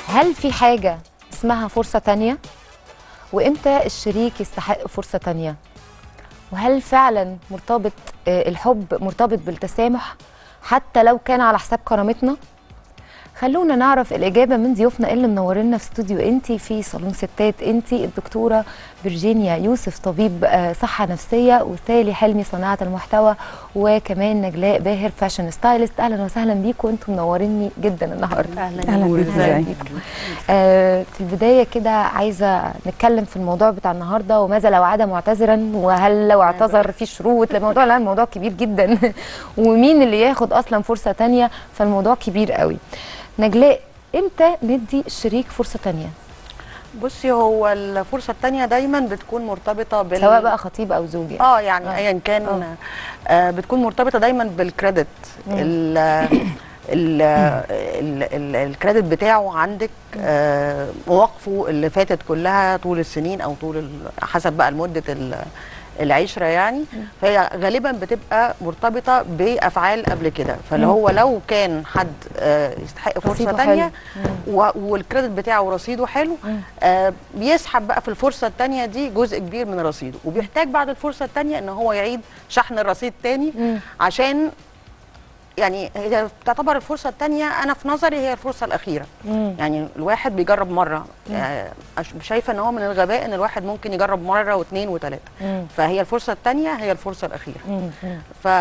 هل في حاجة اسمها فرصة تانية؟ وإمتى الشريك يستحق فرصة تانية؟ وهل فعلا مرتبط آه، الحب مرتبط بالتسامح حتى لو كان على حساب كرامتنا؟ خلونا نعرف الإجابة من ضيوفنا اللي منورينا في استوديو انتي في صالون ستات انتي الدكتورة فيرجينيا يوسف طبيب آه، صحة نفسية وسالي حلمي صناعة المحتوى وكمان نجلاء باهر فاشن ستايلست أهلا وسهلا بيكم انتم منوريني جدا النهارده اهلا أهلا نور، بيك، ازيك؟ ازيك؟ آه، في البداية كده عايزة نتكلم في الموضوع بتاع النهاردة وماذا لو عاد معتذرا وهل لو اعتذر في شروط الموضوع لا الموضوع كبير جدا ومين اللي ياخد أصلا فرصة تانية فالموضوع كبير قوي نجلاء امتى ندي الشريك فرصة تانية بصي هو الفرصه الثانيه دايما بتكون مرتبطه بال سواء بقى خطيب أو زوج يعني. اه يعني آه. ايا كان آه. آه بتكون مرتبطه دايما بالكريدت ال ال ال- ال- الكريدت بتاعه عندك آه مواقفه اللي فاتت كلها طول السنين او طول ال- حسب بقى مده ال- العشره يعني فهي غالبا بتبقى مرتبطه بافعال قبل كده فاللي هو لو كان حد آه يستحق فرصه رصيده ثانيه حلو. و- والكريدت بتاعه ورصيده حلو مم. آه بيسحب بقى في الفرصه الثانيه دي جزء كبير من رصيده وبيحتاج بعد الفرصه الثانيه ان هو يعيد شحن الرصيد تاني مم. عشان يعني هي تعتبر الفرصه الثانيه انا في نظري هي الفرصه الاخيره مم. يعني الواحد بيجرب مره آه أش- شايفه ان هو من الغباء ان الواحد ممكن يجرب مره واثنين وثلاثه مم. فهي الفرصه الثانيه هي الفرصه الاخيره مم. مم.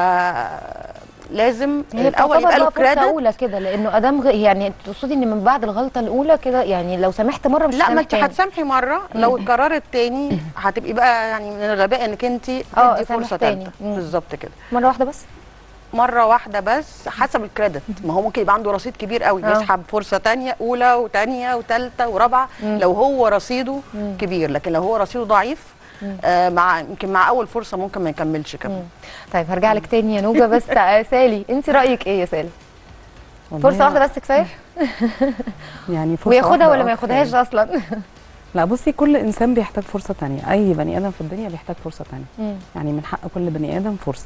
فلازم هي الاول بتعتبر يبقى له بقى فرصة كريدت أولى كده لأنه أدام غ... يعني تقصدي إن من بعد الغلطة الأولى كده يعني لو سامحت مرة مش لا ما هسامح انت تاني. هتسامحي مره لو اتكررت تاني هتبقي بقى يعني من الغباء انك انت اه، تدي سامح فرصه تاني. ثالثه مم. بالظبط كده مرة واحدة بس مره واحده بس حسب الكريدت ما هو ممكن يبقى عنده رصيد كبير قوي اه. بيسحب فرصه تانية اولى وتانية وثالثه ورابعه لو هو رصيده مم. كبير لكن لو هو رصيده ضعيف آه مع يمكن مع اول فرصه ممكن ما يكملش كمان طيب هرجع لك تاني يا نوجه بس آه، سالي انت رايك ايه يا سالي والله فرصه واحده بس كفايه يعني فرصة وياخدها واحدة ولا ما أه ياخدهاش كفاية. اصلا لا بصي كل انسان بيحتاج فرصه تانية اي بني ادم في الدنيا بيحتاج فرصه تانية يعني من حق كل بني ادم فرصه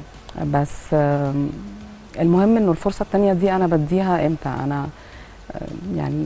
بس آم، المهم انه الفرصه التانية دي انا بديها امتى انا آم، يعني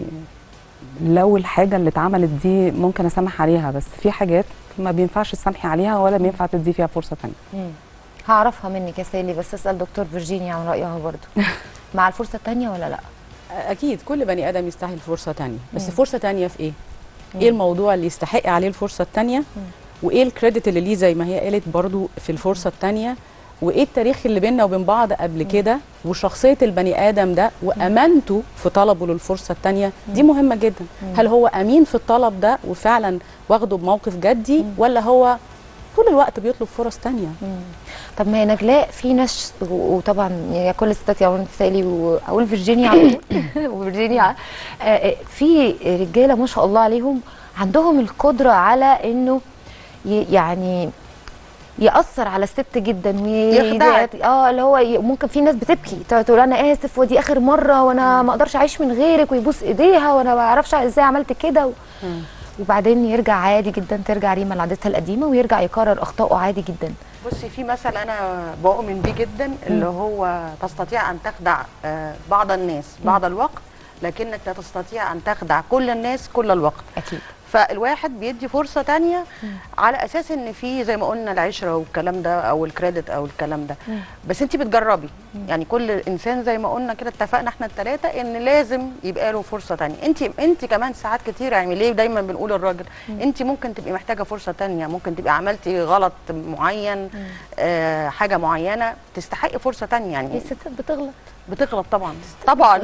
لو الحاجه اللي اتعملت دي ممكن اسامح عليها بس في حاجات ما بينفعش تسامحي عليها ولا بينفع تدي فيها فرصه تانية مم. هعرفها منك يا سالي بس اسال دكتور فيرجينيا عن رايها برضو مع الفرصه الثانيه ولا لا اكيد كل بني ادم يستاهل فرصه تانية بس فرصه تانية في ايه ايه الموضوع اللي يستحق عليه الفرصه التانية وايه الكريدت اللي ليه زي ما هي قالت برضو في الفرصه التانية وايه التاريخ اللي بيننا وبين بعض قبل كده وشخصيه البني ادم ده وامانته في طلبه للفرصه التانية دي مهمه جدا هل هو امين في الطلب ده وفعلا واخده بموقف جدي ولا هو طول الوقت بيطلب فرص تانية طب ما هي نجلاء في ناس و- وطبعا يا كل الستات يا ولد سالي واقول فيرجينيا على طول وفيرجينيا آه، آه، في رجاله ما شاء الله عليهم عندهم القدره على انه ي- يعني يأثر على الست جدا وي... يخدعك. اه اللي هو ي- ممكن في ناس بتبكي تقعد تقول انا اسف ودي اخر مره وانا ما اقدرش اعيش من غيرك ويبوس ايديها وانا ما اعرفش ازاي عملت كده و... وبعدين يرجع عادي جدا ترجع ريما لعادتها القديمه ويرجع يكرر اخطائه عادي جدا بصي في مثل انا بؤمن بيه جدا اللي هو تستطيع ان تخدع آه، بعض الناس بعض الوقت لكنك لا تستطيع ان تخدع كل الناس كل الوقت اكيد فالواحد بيدي فرصه تانية على اساس ان في زي ما قلنا العشره والكلام ده او الكريدت او الكلام ده بس انت بتجربي يعني كل انسان زي ما قلنا كده اتفقنا احنا الثلاثه ان لازم يبقى له فرصه تانية انت انت كمان ساعات كتير يعني ليه دايما بنقول الراجل انت ممكن تبقي محتاجه فرصه تانية ممكن تبقي عملتي غلط معين آه حاجه معينه تستحقي فرصه تانية هي يعني الستات بتغلط بتغلط طبعا طبعا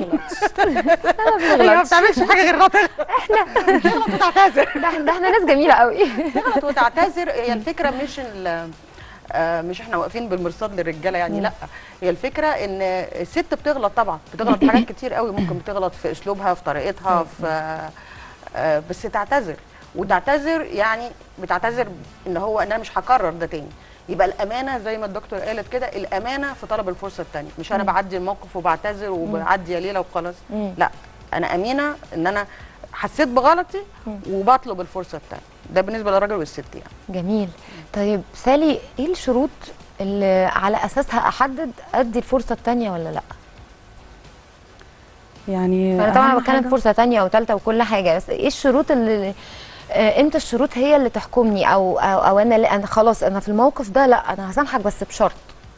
هي ما بتعملش حاجه غير غلط احنا بتغلط وتعتذر ده احنا ده احنا ناس جميله قوي تغلط وتعتذر هي الفكره مش ال- آه، مش احنا واقفين بالمرصاد للرجاله يعني لا هي الفكره ان الست بتغلط طبعا بتغلط في حاجات كتير قوي ممكن بتغلط في اسلوبها في طريقتها في آه، بس تعتذر وتعتذر يعني بتعتذر ان هو ان انا مش هكرر ده تاني يبقى الامانه زي ما الدكتور قالت كده الامانه في طلب الفرصه الثانيه مش انا بعدي الموقف وبعتذر وبعدي يا ليله وخلاص مم. لا انا امينه ان انا حسيت بغلطي وبطلب الفرصه الثانيه ده بالنسبه للراجل والست يعني جميل طيب سالي ايه الشروط اللي على اساسها احدد ادي الفرصه الثانيه ولا لا يعني انا طبعا أهم بتكلم حاجة- فرصه تانية وثالثه وكل حاجه بس ايه الشروط اللي آه، امتى الشروط هي اللي تحكمني او او, أو انا لا انا خلاص انا في الموقف ده لا انا هسامحك بس بشرط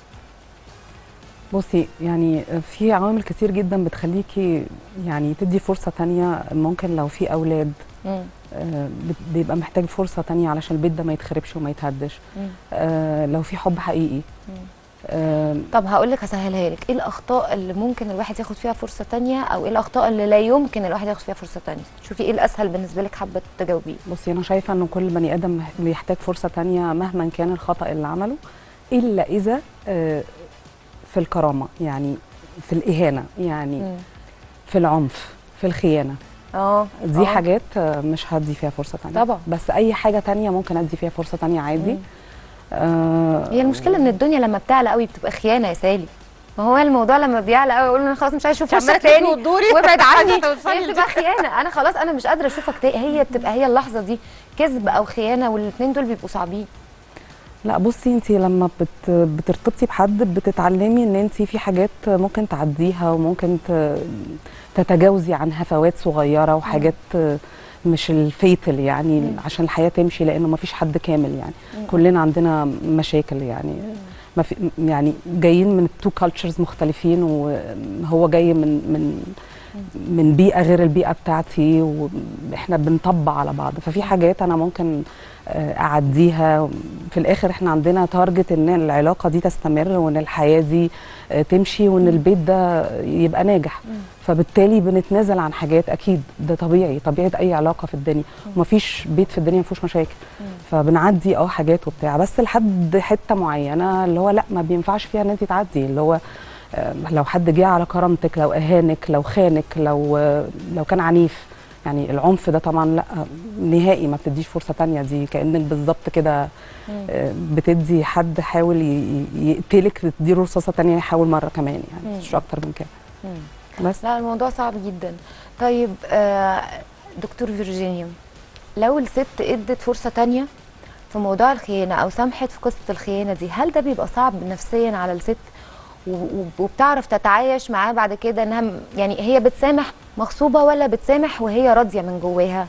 بصي يعني في عوامل كتير جدا بتخليكي يعني تدي فرصة تانية ممكن لو في أولاد مم. آه، بت- بيبقى محتاج فرصة تانية علشان البيت ده ما يتخربش وما يتهدش مم. آه، لو في حب حقيقي آه، طب هقول لك هسهلها لك ايه الاخطاء اللي ممكن الواحد ياخد فيها فرصه تانية او ايه الاخطاء اللي لا يمكن الواحد ياخد فيها فرصه تانية شوفي ايه الاسهل بالنسبه لك حابه تجاوبيه بصي أنا شايفة إن كل بني آدم مح- بيحتاج فرصة تانية مهما كان الخطأ اللي عمله إلا إذا آه، في الكرامة يعني في الإهانة يعني مم. في العنف في الخيانة اه دي آه. حاجات آه، مش هدي فيها فرصة تانية طبعا. بس أي حاجة تانية ممكن أدي فيها فرصة تانية عادي مم. آه هي المشكله ان الدنيا لما بتعلى قوي بتبقى خيانه يا سالي ما هو الموضوع لما بيعلى قوي يقول انا خلاص مش عايز اشوف عمالة وشك تاني تلفي وتدوري وابعد عني عايزة توصلي هي لدي. بتبقى خيانه انا خلاص انا مش قادره اشوفك تاني هي بتبقى هي اللحظه دي كذب او خيانه والاثنين دول بيبقوا صعبين لا بصي انت لما بت بترتبطي بحد بتتعلمي ان انت في حاجات ممكن تعديها وممكن ت- تتجاوزي عن هفوات صغيره وحاجات مش الفيتل يعني مم. عشان الحياه تمشي لانه ما فيش حد كامل يعني كلنا عندنا مشاكل يعني ما في يعني جايين من تو كالتشرز مختلفين وهو جاي من من من بيئه غير البيئه بتاعتي واحنا بنطبع على بعض ففي حاجات انا ممكن آه، اعديها في الاخر احنا عندنا تارجت ان العلاقه دي تستمر وان الحياه دي آه، تمشي وان البيت ده يبقى ناجح فبالتالي بنتنازل عن حاجات اكيد ده طبيعي طبيعه اي علاقه في الدنيا ومفيش بيت في الدنيا ما فيهوش مشاكل فبنعدي اه حاجات وبتاع بس لحد حته معينه اللي هو لا ما بينفعش فيها ان انت تعدي اللي هو آه، لو حد جه على كرامتك لو اهانك لو خانك لو آه، لو كان عنيف يعني العنف ده طبعا لا نهائي ما بتديش فرصه تانية دي كانك بالظبط كده آه، بتدي حد حاول ي- ي- يقتلك تديله رصاصه تانية يحاول مره كمان يعني مش اكتر من كده بس لا الموضوع صعب جدا طيب آه دكتور فيرجينيا لو الست ادت فرصه تانية في موضوع الخيانه او سمحت في قصه الخيانه دي هل ده بيبقى صعب نفسيا على الست و- و- وبتعرف تتعايش معاه بعد كده انها م- يعني هي بتسامح مغصوبه ولا بتسامح وهي راضيه من جواها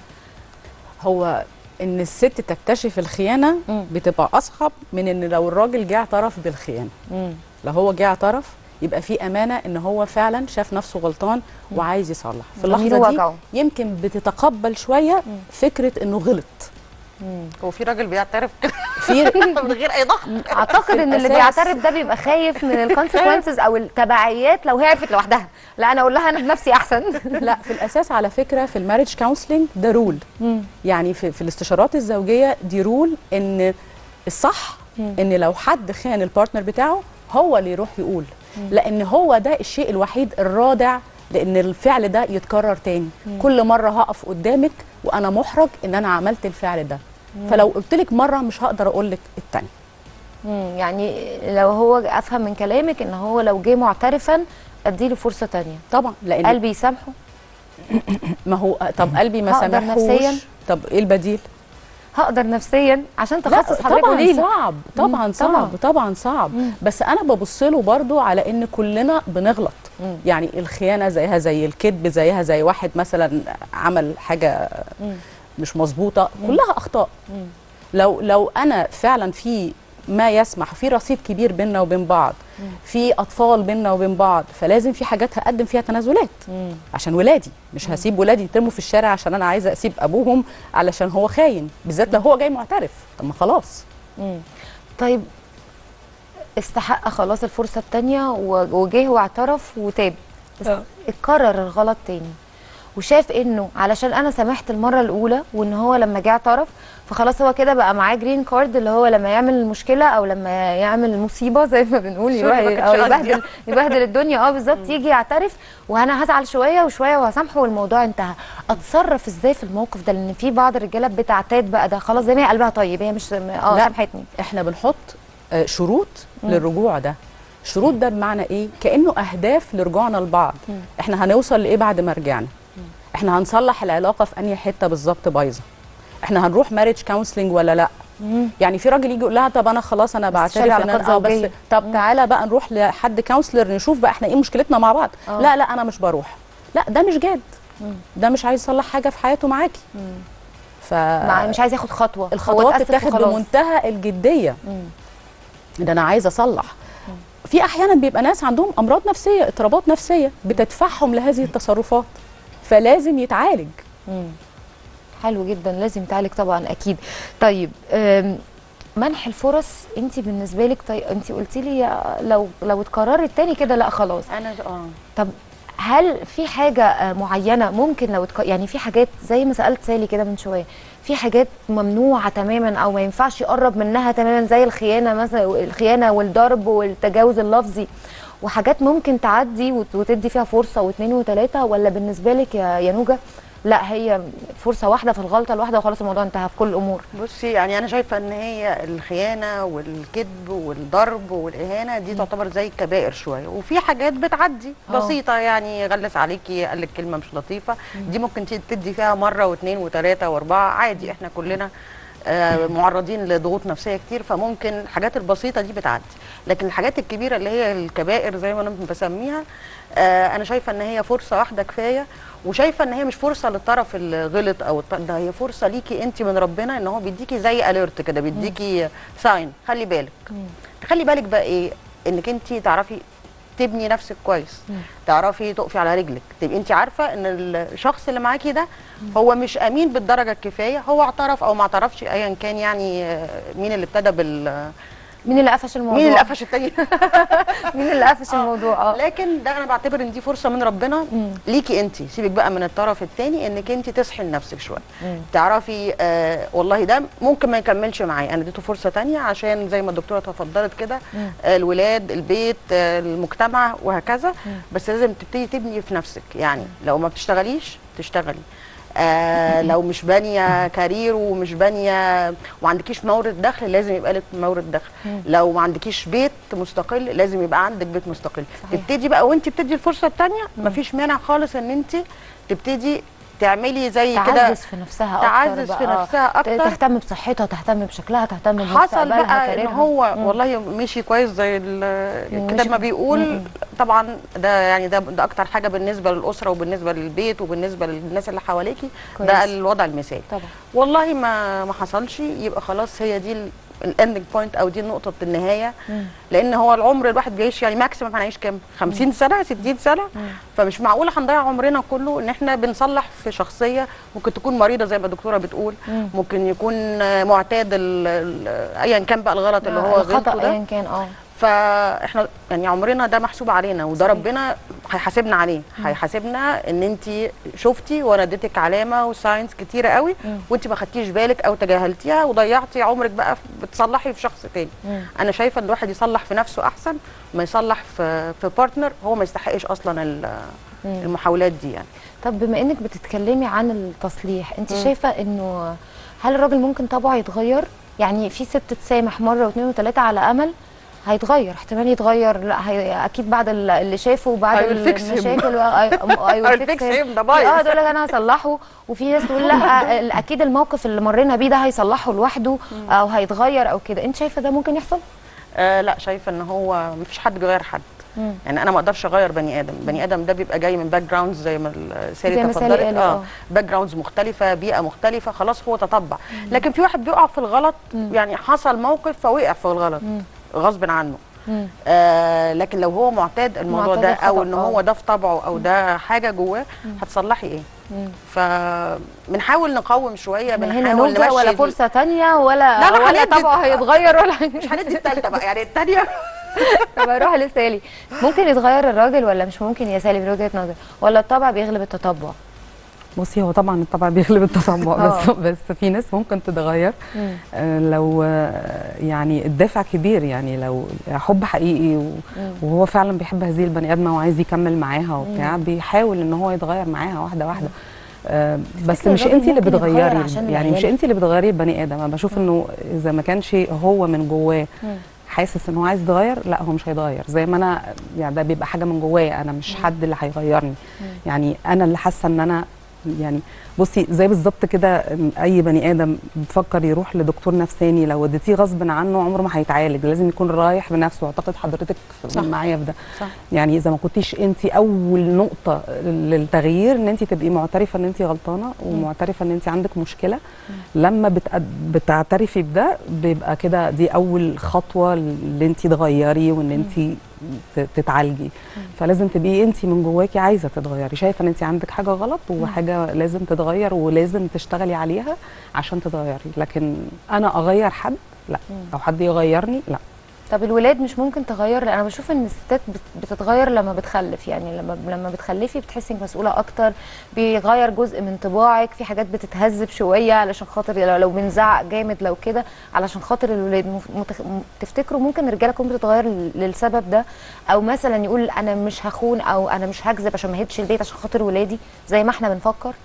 هو ان الست تكتشف الخيانه مم. بتبقى اصعب من ان لو الراجل جه اعترف بالخيانه لو هو جه اعترف يبقى في امانه ان هو فعلا شاف نفسه غلطان وعايز يصلح في ضميره اللحظه دي وجعه. يمكن بتتقبل شويه فكره انه غلط هو في راجل بيعترف كده في من غير اي ضغط اعتقد ان اللي الأساس- بيعترف ده بيبقى خايف من الكونسيكونسز او التبعيات لو هي عرفت لوحدها لا انا اقول لها انا بنفسي احسن لا في الاساس على فكره في الماريج كونسلنج ده رول يعني في, في الاستشارات الزوجيه دي رول ان الصح ان لو حد خان البارتنر بتاعه هو اللي يروح يقول لان هو ده الشيء الوحيد الرادع لان الفعل ده يتكرر تاني كل مره هقف قدامك وانا محرج ان انا عملت الفعل ده فلو قلت لك مره مش هقدر اقول لك التاني مم، يعني لو هو افهم من كلامك ان هو لو جه معترفا اديله فرصه تانية طبعا لان قلبي يسامحه ما هو طب قلبي ما هقدر سامحوش نفسياً؟ طب ايه البديل هقدر نفسيا عشان لا تخصص حضرتك طبعا قولي لي صعب طبعا مم، صعب طبعاً. طبعا صعب بس انا ببص له برضو على ان كلنا بنغلط يعني الخيانه زيها زي الكذب زيها زي واحد مثلا عمل حاجه مش مظبوطه كلها اخطاء لو لو انا فعلا في ما يسمح في رصيد كبير بيننا وبين بعض في اطفال بيننا وبين بعض فلازم في حاجات هقدم فيها تنازلات عشان ولادي مش هسيب ولادي يترموا في الشارع عشان انا عايزه اسيب ابوهم علشان هو خاين بالذات لو هو جاي معترف طب ما خلاص طيب استحق خلاص الفرصه التانية و- وجه واعترف وتاب بس آه. اتكرر الغلط تاني وشاف انه علشان انا سامحت المره الاولى وان هو لما جه اعترف فخلاص هو كده بقى معاه جرين كارد اللي هو لما يعمل المشكله او لما يعمل مصيبه زي ما بنقول سوري، ما يبهدل كانتش أو قصدي. يبهدل يبهدل الدنيا اه بالظبط يجي يعترف وانا هزعل شويه وشويه وهسامحه والموضوع انتهى اتصرف ازاي في الموقف ده لان في بعض الرجاله بتعتاد بقى ده خلاص زي ما هي قلبها طيب هي مش اه لا. سامحتني احنا بنحط آه، شروط للرجوع ده شروط ده بمعنى ايه كانه اهداف لرجوعنا لبعض احنا هنوصل لايه بعد ما رجعنا احنا هنصلح العلاقه في انهي حته بالظبط بايظه احنا هنروح ماريج كونسلنج ولا لا يعني في راجل يجي يقول لها طب انا خلاص انا بس تشتغلي بعترف ان علاقات انا آه بس زوجية. طب تعالى بقى نروح لحد كونسلر نشوف بقى احنا ايه مشكلتنا مع بعض آه. لا لا انا مش بروح لا ده مش جاد مم. ده مش عايز يصلح حاجه في حياته معاكي ف مع مش عايز ياخد خطوه هو الخطوات اتأسف تتاخد وخلاص. بمنتهى الجديه مم. ده انا عايزه اصلح في احيانا بيبقى ناس عندهم امراض نفسيه اضطرابات نفسيه بتدفعهم لهذه التصرفات فلازم يتعالج مم. حلو جدا لازم تعالج طبعا اكيد طيب أم، منح الفرص انت بالنسبه لك طيب انت قلتي لي لو لو اتكررت تاني كده لا خلاص انا اه طب هل في حاجه آه، معينه ممكن لو اتك... يعني في حاجات زي ما سالت سالي كده من شويه في حاجات ممنوعه تماما او ما ينفعش يقرب منها تماما زي الخيانه مثلا الخيانه والضرب والتجاوز اللفظي وحاجات ممكن تعدي وت- وتدي فيها فرصه واثنين وثلاثه ولا بالنسبه لك يا يا نوجه لا هي فرصه واحده في الغلطه الواحده وخلاص الموضوع انتهى في كل الامور بصي يعني انا شايفه ان هي الخيانه والكذب والضرب والاهانه دي تعتبر زي الكبائر شويه وفي حاجات بتعدي آه. بسيطه يعني غلس عليكي قال لك كلمه مش لطيفه دي ممكن ت- تدي فيها مره واثنين وثلاثه واربعه عادي احنا كلنا آه، معرضين لضغوط نفسيه كتير فممكن الحاجات البسيطه دي بتعدي لكن الحاجات الكبيره اللي هي الكبائر زي ما انا بسميها آه، انا شايفه ان هي فرصه واحده كفايه وشايفه ان هي مش فرصه للطرف اللي غلط او الط- ده هي فرصه ليكي انت من ربنا ان هو بيديكي زي اليرت كده بيديكي ساين خلي بالك خلي بالك بقى ايه انك انت تعرفي تبني نفسك كويس تعرفي تقفي على رجلك تبقي انت عارفه ان الشخص اللي معاكي ده هو مش امين بالدرجه الكفايه هو اعترف او ما اعترفش ايا كان يعني آه، مين اللي ابتدى بال مين اللي قفش الموضوع مين اللي قفش التاني مين اللي قفش الموضوع اه لكن ده انا بعتبر ان دي فرصه من ربنا ليكي انت سيبك بقى من الطرف الثاني انك انت تصحي لنفسك شويه مم. تعرفي آه والله ده ممكن ما يكملش معايا انا اديته فرصه تانية عشان زي ما الدكتوره تفضلت كده آه الولاد البيت آه المجتمع وهكذا بس لازم تبتدي تبني في نفسك يعني لو ما بتشتغليش تشتغلي آه لو مش بانيه كارير ومش بانيه وما عندكيش مورد دخل لازم يبقى لك مورد دخل لو ما عندكيش بيت مستقل لازم يبقى عندك بيت مستقل صحيح. تبتدي بقى وانت بتدي الفرصه الثانيه مفيش مانع خالص ان انت تبتدي تعملي زي كده تعزز في نفسها اكتر تعزز في بقى. نفسها ت- أكتر. تهتم بصحتها تهتم بشكلها تهتم حصل بمستقبلها بقى ان كاريرها. هو مم. والله مشي كويس زي ال- الكتاب مشي- ما بيقول مم. طبعا ده يعني ده ده اكتر حاجه بالنسبه للاسره وبالنسبه للبيت وبالنسبه للناس اللي حواليكي كويس. ده الوضع المثالي طبعا والله ما ما حصلش يبقى خلاص هي دي الاندنج بوينت او دي نقطه النهايه مم. لان هو العمر الواحد بيعيش يعني ماكسيمم هنعيش كام 50 سنه 60 سنه فمش معقوله هنضيع عمرنا كله ان احنا بنصلح في شخصيه ممكن تكون مريضه زي ما الدكتوره بتقول مم. ممكن يكون آه، معتاد ال- ال- ايا كان بقى الغلط اللي هو غلطه الخطا ده ايا كان اه فاحنا يعني عمرنا ده محسوب علينا وده ربنا هيحاسبنا عليه هيحاسبنا ان انت شفتي وانا اديتك علامه وساينس كتيره قوي مم. وانت ما خدتيش بالك او تجاهلتيها وضيعتي عمرك بقى في- بتصلحي في شخص تاني مم. انا شايفه ان الواحد يصلح في نفسه احسن ما يصلح في في بارتنر هو ما يستحقش اصلا ال- مم. المحاولات دي يعني طب بما انك بتتكلمي عن التصليح انت شايفه انه هل الراجل ممكن طبعه يتغير يعني في ست تسامح مره واثنين وثلاثه على امل هيتغير احتمال يتغير لا هي اكيد بعد ال- اللي شافه وبعد I will fix him. المشاكل ايوه I will fix him، ده بايظ. اه تقول لك انا هصلحه وفي ناس تقول لا ال- اكيد الموقف اللي مرينا بيه ده هيصلحه لوحده او هيتغير او كده انت شايفه ده ممكن يحصل آه لا شايفه ان هو ما فيش حد بيغير حد مم. يعني انا ما اقدرش اغير بني ادم بني ادم ده بيبقى جاي من باك جراوندز زي ما ال- سالي زي ما سالي تفضلت قالت، آه. باك جراوندز مختلفه بيئه مختلفه خلاص هو تطبع لكن في واحد بيقع في الغلط يعني حصل موقف فوقع في الغلط غصب عنه مم. آه لكن لو هو معتاد الموضوع معتاد ده الخطأ، او ان آه. هو ده في طبعه او ده حاجه جواه هتصلحي ايه مم. فبنحاول نقوم شويه ما هنا بنحاول نوجه ولا نمشي فرصه تانية ولا لا، لا، ولا هندي- طبعه هيتغير ولا مش هندي التالتة بقى يعني التانية طب اروح لسالي ممكن يتغير الراجل ولا مش ممكن يا سالي من وجهه نظر ولا الطبع بيغلب التطبع بصي هو طبعا الطبع بيغلب التطبع بس آه. بس في ناس ممكن تتغير مم. آه، لو آه، يعني الدافع كبير يعني لو حب حقيقي و- وهو فعلا بيحب هذه البني ادمه وعايز يكمل معاها وبتاع بيحاول ان هو يتغير معاها واحده واحده آه، بس تفتكري مش الراجل انت اللي ممكن يتغير بتغيري عشان يعني مش العيال؟ انت اللي بتغيري البني ادم انا بشوف انه اذا ما كانش هو من جواه مم. حاسس ان هو عايز يتغير لا هو مش هيتغير زي ما انا يعني ده بيبقى حاجه من جوايا انا مش حد اللي هيغيرني يعني انا اللي حاسه ان انا يعني بصي زي بالظبط كده م، اي بني ادم بيفكر يروح لدكتور نفساني لو اديتيه غصب عنه عمره ما هيتعالج لازم يكون رايح بنفسه واعتقد حضرتك صح. معايا في ده صح. يعني اذا ما كنتيش انت اول نقطه للتغيير ان انت تبقي معترفه ان انت غلطانه ومعترفه ان انت عندك مشكله لما بتأ- بتعترفي بده بيبقى كده دي اول خطوه اللي انت تغيري وان انت ت- تتعالجي فلازم تبقي انت من جواكي عايزه تتغيري شايفه ان انت عندك حاجه غلط وحاجه لازم تتغير ولازم تشتغلي عليها عشان تتغيري لكن انا اغير حد لا او حد يغيرني لا طب الولاد مش ممكن تغير انا بشوف ان الستات بت- بتتغير لما بتخلف يعني لما لما بتخلفي بتحسي انك مسؤوله اكتر بيغير جزء من طباعك في حاجات بتتهذب شويه علشان خاطر لو, لو بنزعق جامد لو كده علشان خاطر الولاد مف- متخ... م- تفتكروا ممكن الرجاله تكون بتتغير لل- للسبب ده او مثلا يقول انا مش هخون او انا مش هكذب عشان ما هدش البيت عشان خاطر ولادي زي ما احنا بنفكر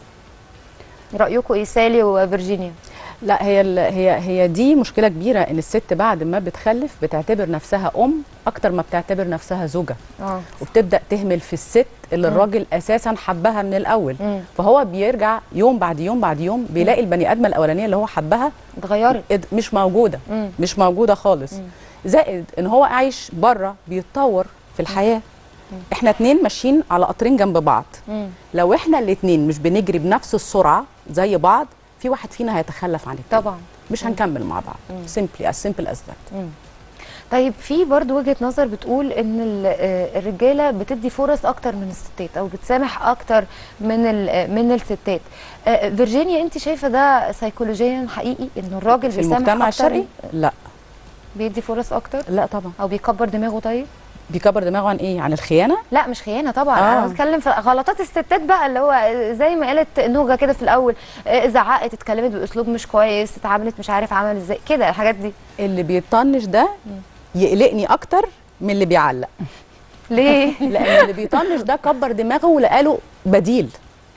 رايكم ايه سالي وفيرجينيا لا هي ال- هي هي دي مشكله كبيره ان الست بعد ما بتخلف بتعتبر نفسها ام اكتر ما بتعتبر نفسها زوجه اه وبتبدا تهمل في الست اللي الراجل اساسا حبها من الاول مم. فهو بيرجع يوم بعد يوم بعد يوم بيلاقي البني ادمه الاولانيه اللي هو حبها اتغيرت إد- مش موجوده مم. مش موجوده خالص زائد ان هو عايش بره بيتطور في الحياه احنا اتنين ماشيين على قطرين جنب بعض مم. لو احنا الاتنين مش بنجري بنفس السرعه زي بعض في واحد فينا هيتخلف عن التاني طبعا مش هنكمل مع بعض سيمبلي as simple as that طيب في برضو وجهة نظر بتقول ان ال- آه، الرجالة بتدي فرص اكتر من الستات او بتسامح اكتر من ال- آه، من الستات آه، فيرجينيا انت شايفة ده سيكولوجيا حقيقي ان الراجل في بيسامح المجتمع أكتر الشرقي لا بيدي فرص اكتر لا طبعا او بيكبر دماغه طيب بيكبر دماغه عن ايه عن الخيانه لا مش خيانه طبعا آه. انا بتكلم في غلطات الستات بقى اللي هو زي ما قالت نوجه كده في الاول آه، زعقت اتكلمت باسلوب مش كويس اتعاملت مش عارف عمل ازاي كده الحاجات دي اللي بيطنش ده يقلقني اكتر من اللي بيعلق ليه لان اللي بيطنش ده كبر دماغه ولقى له بديل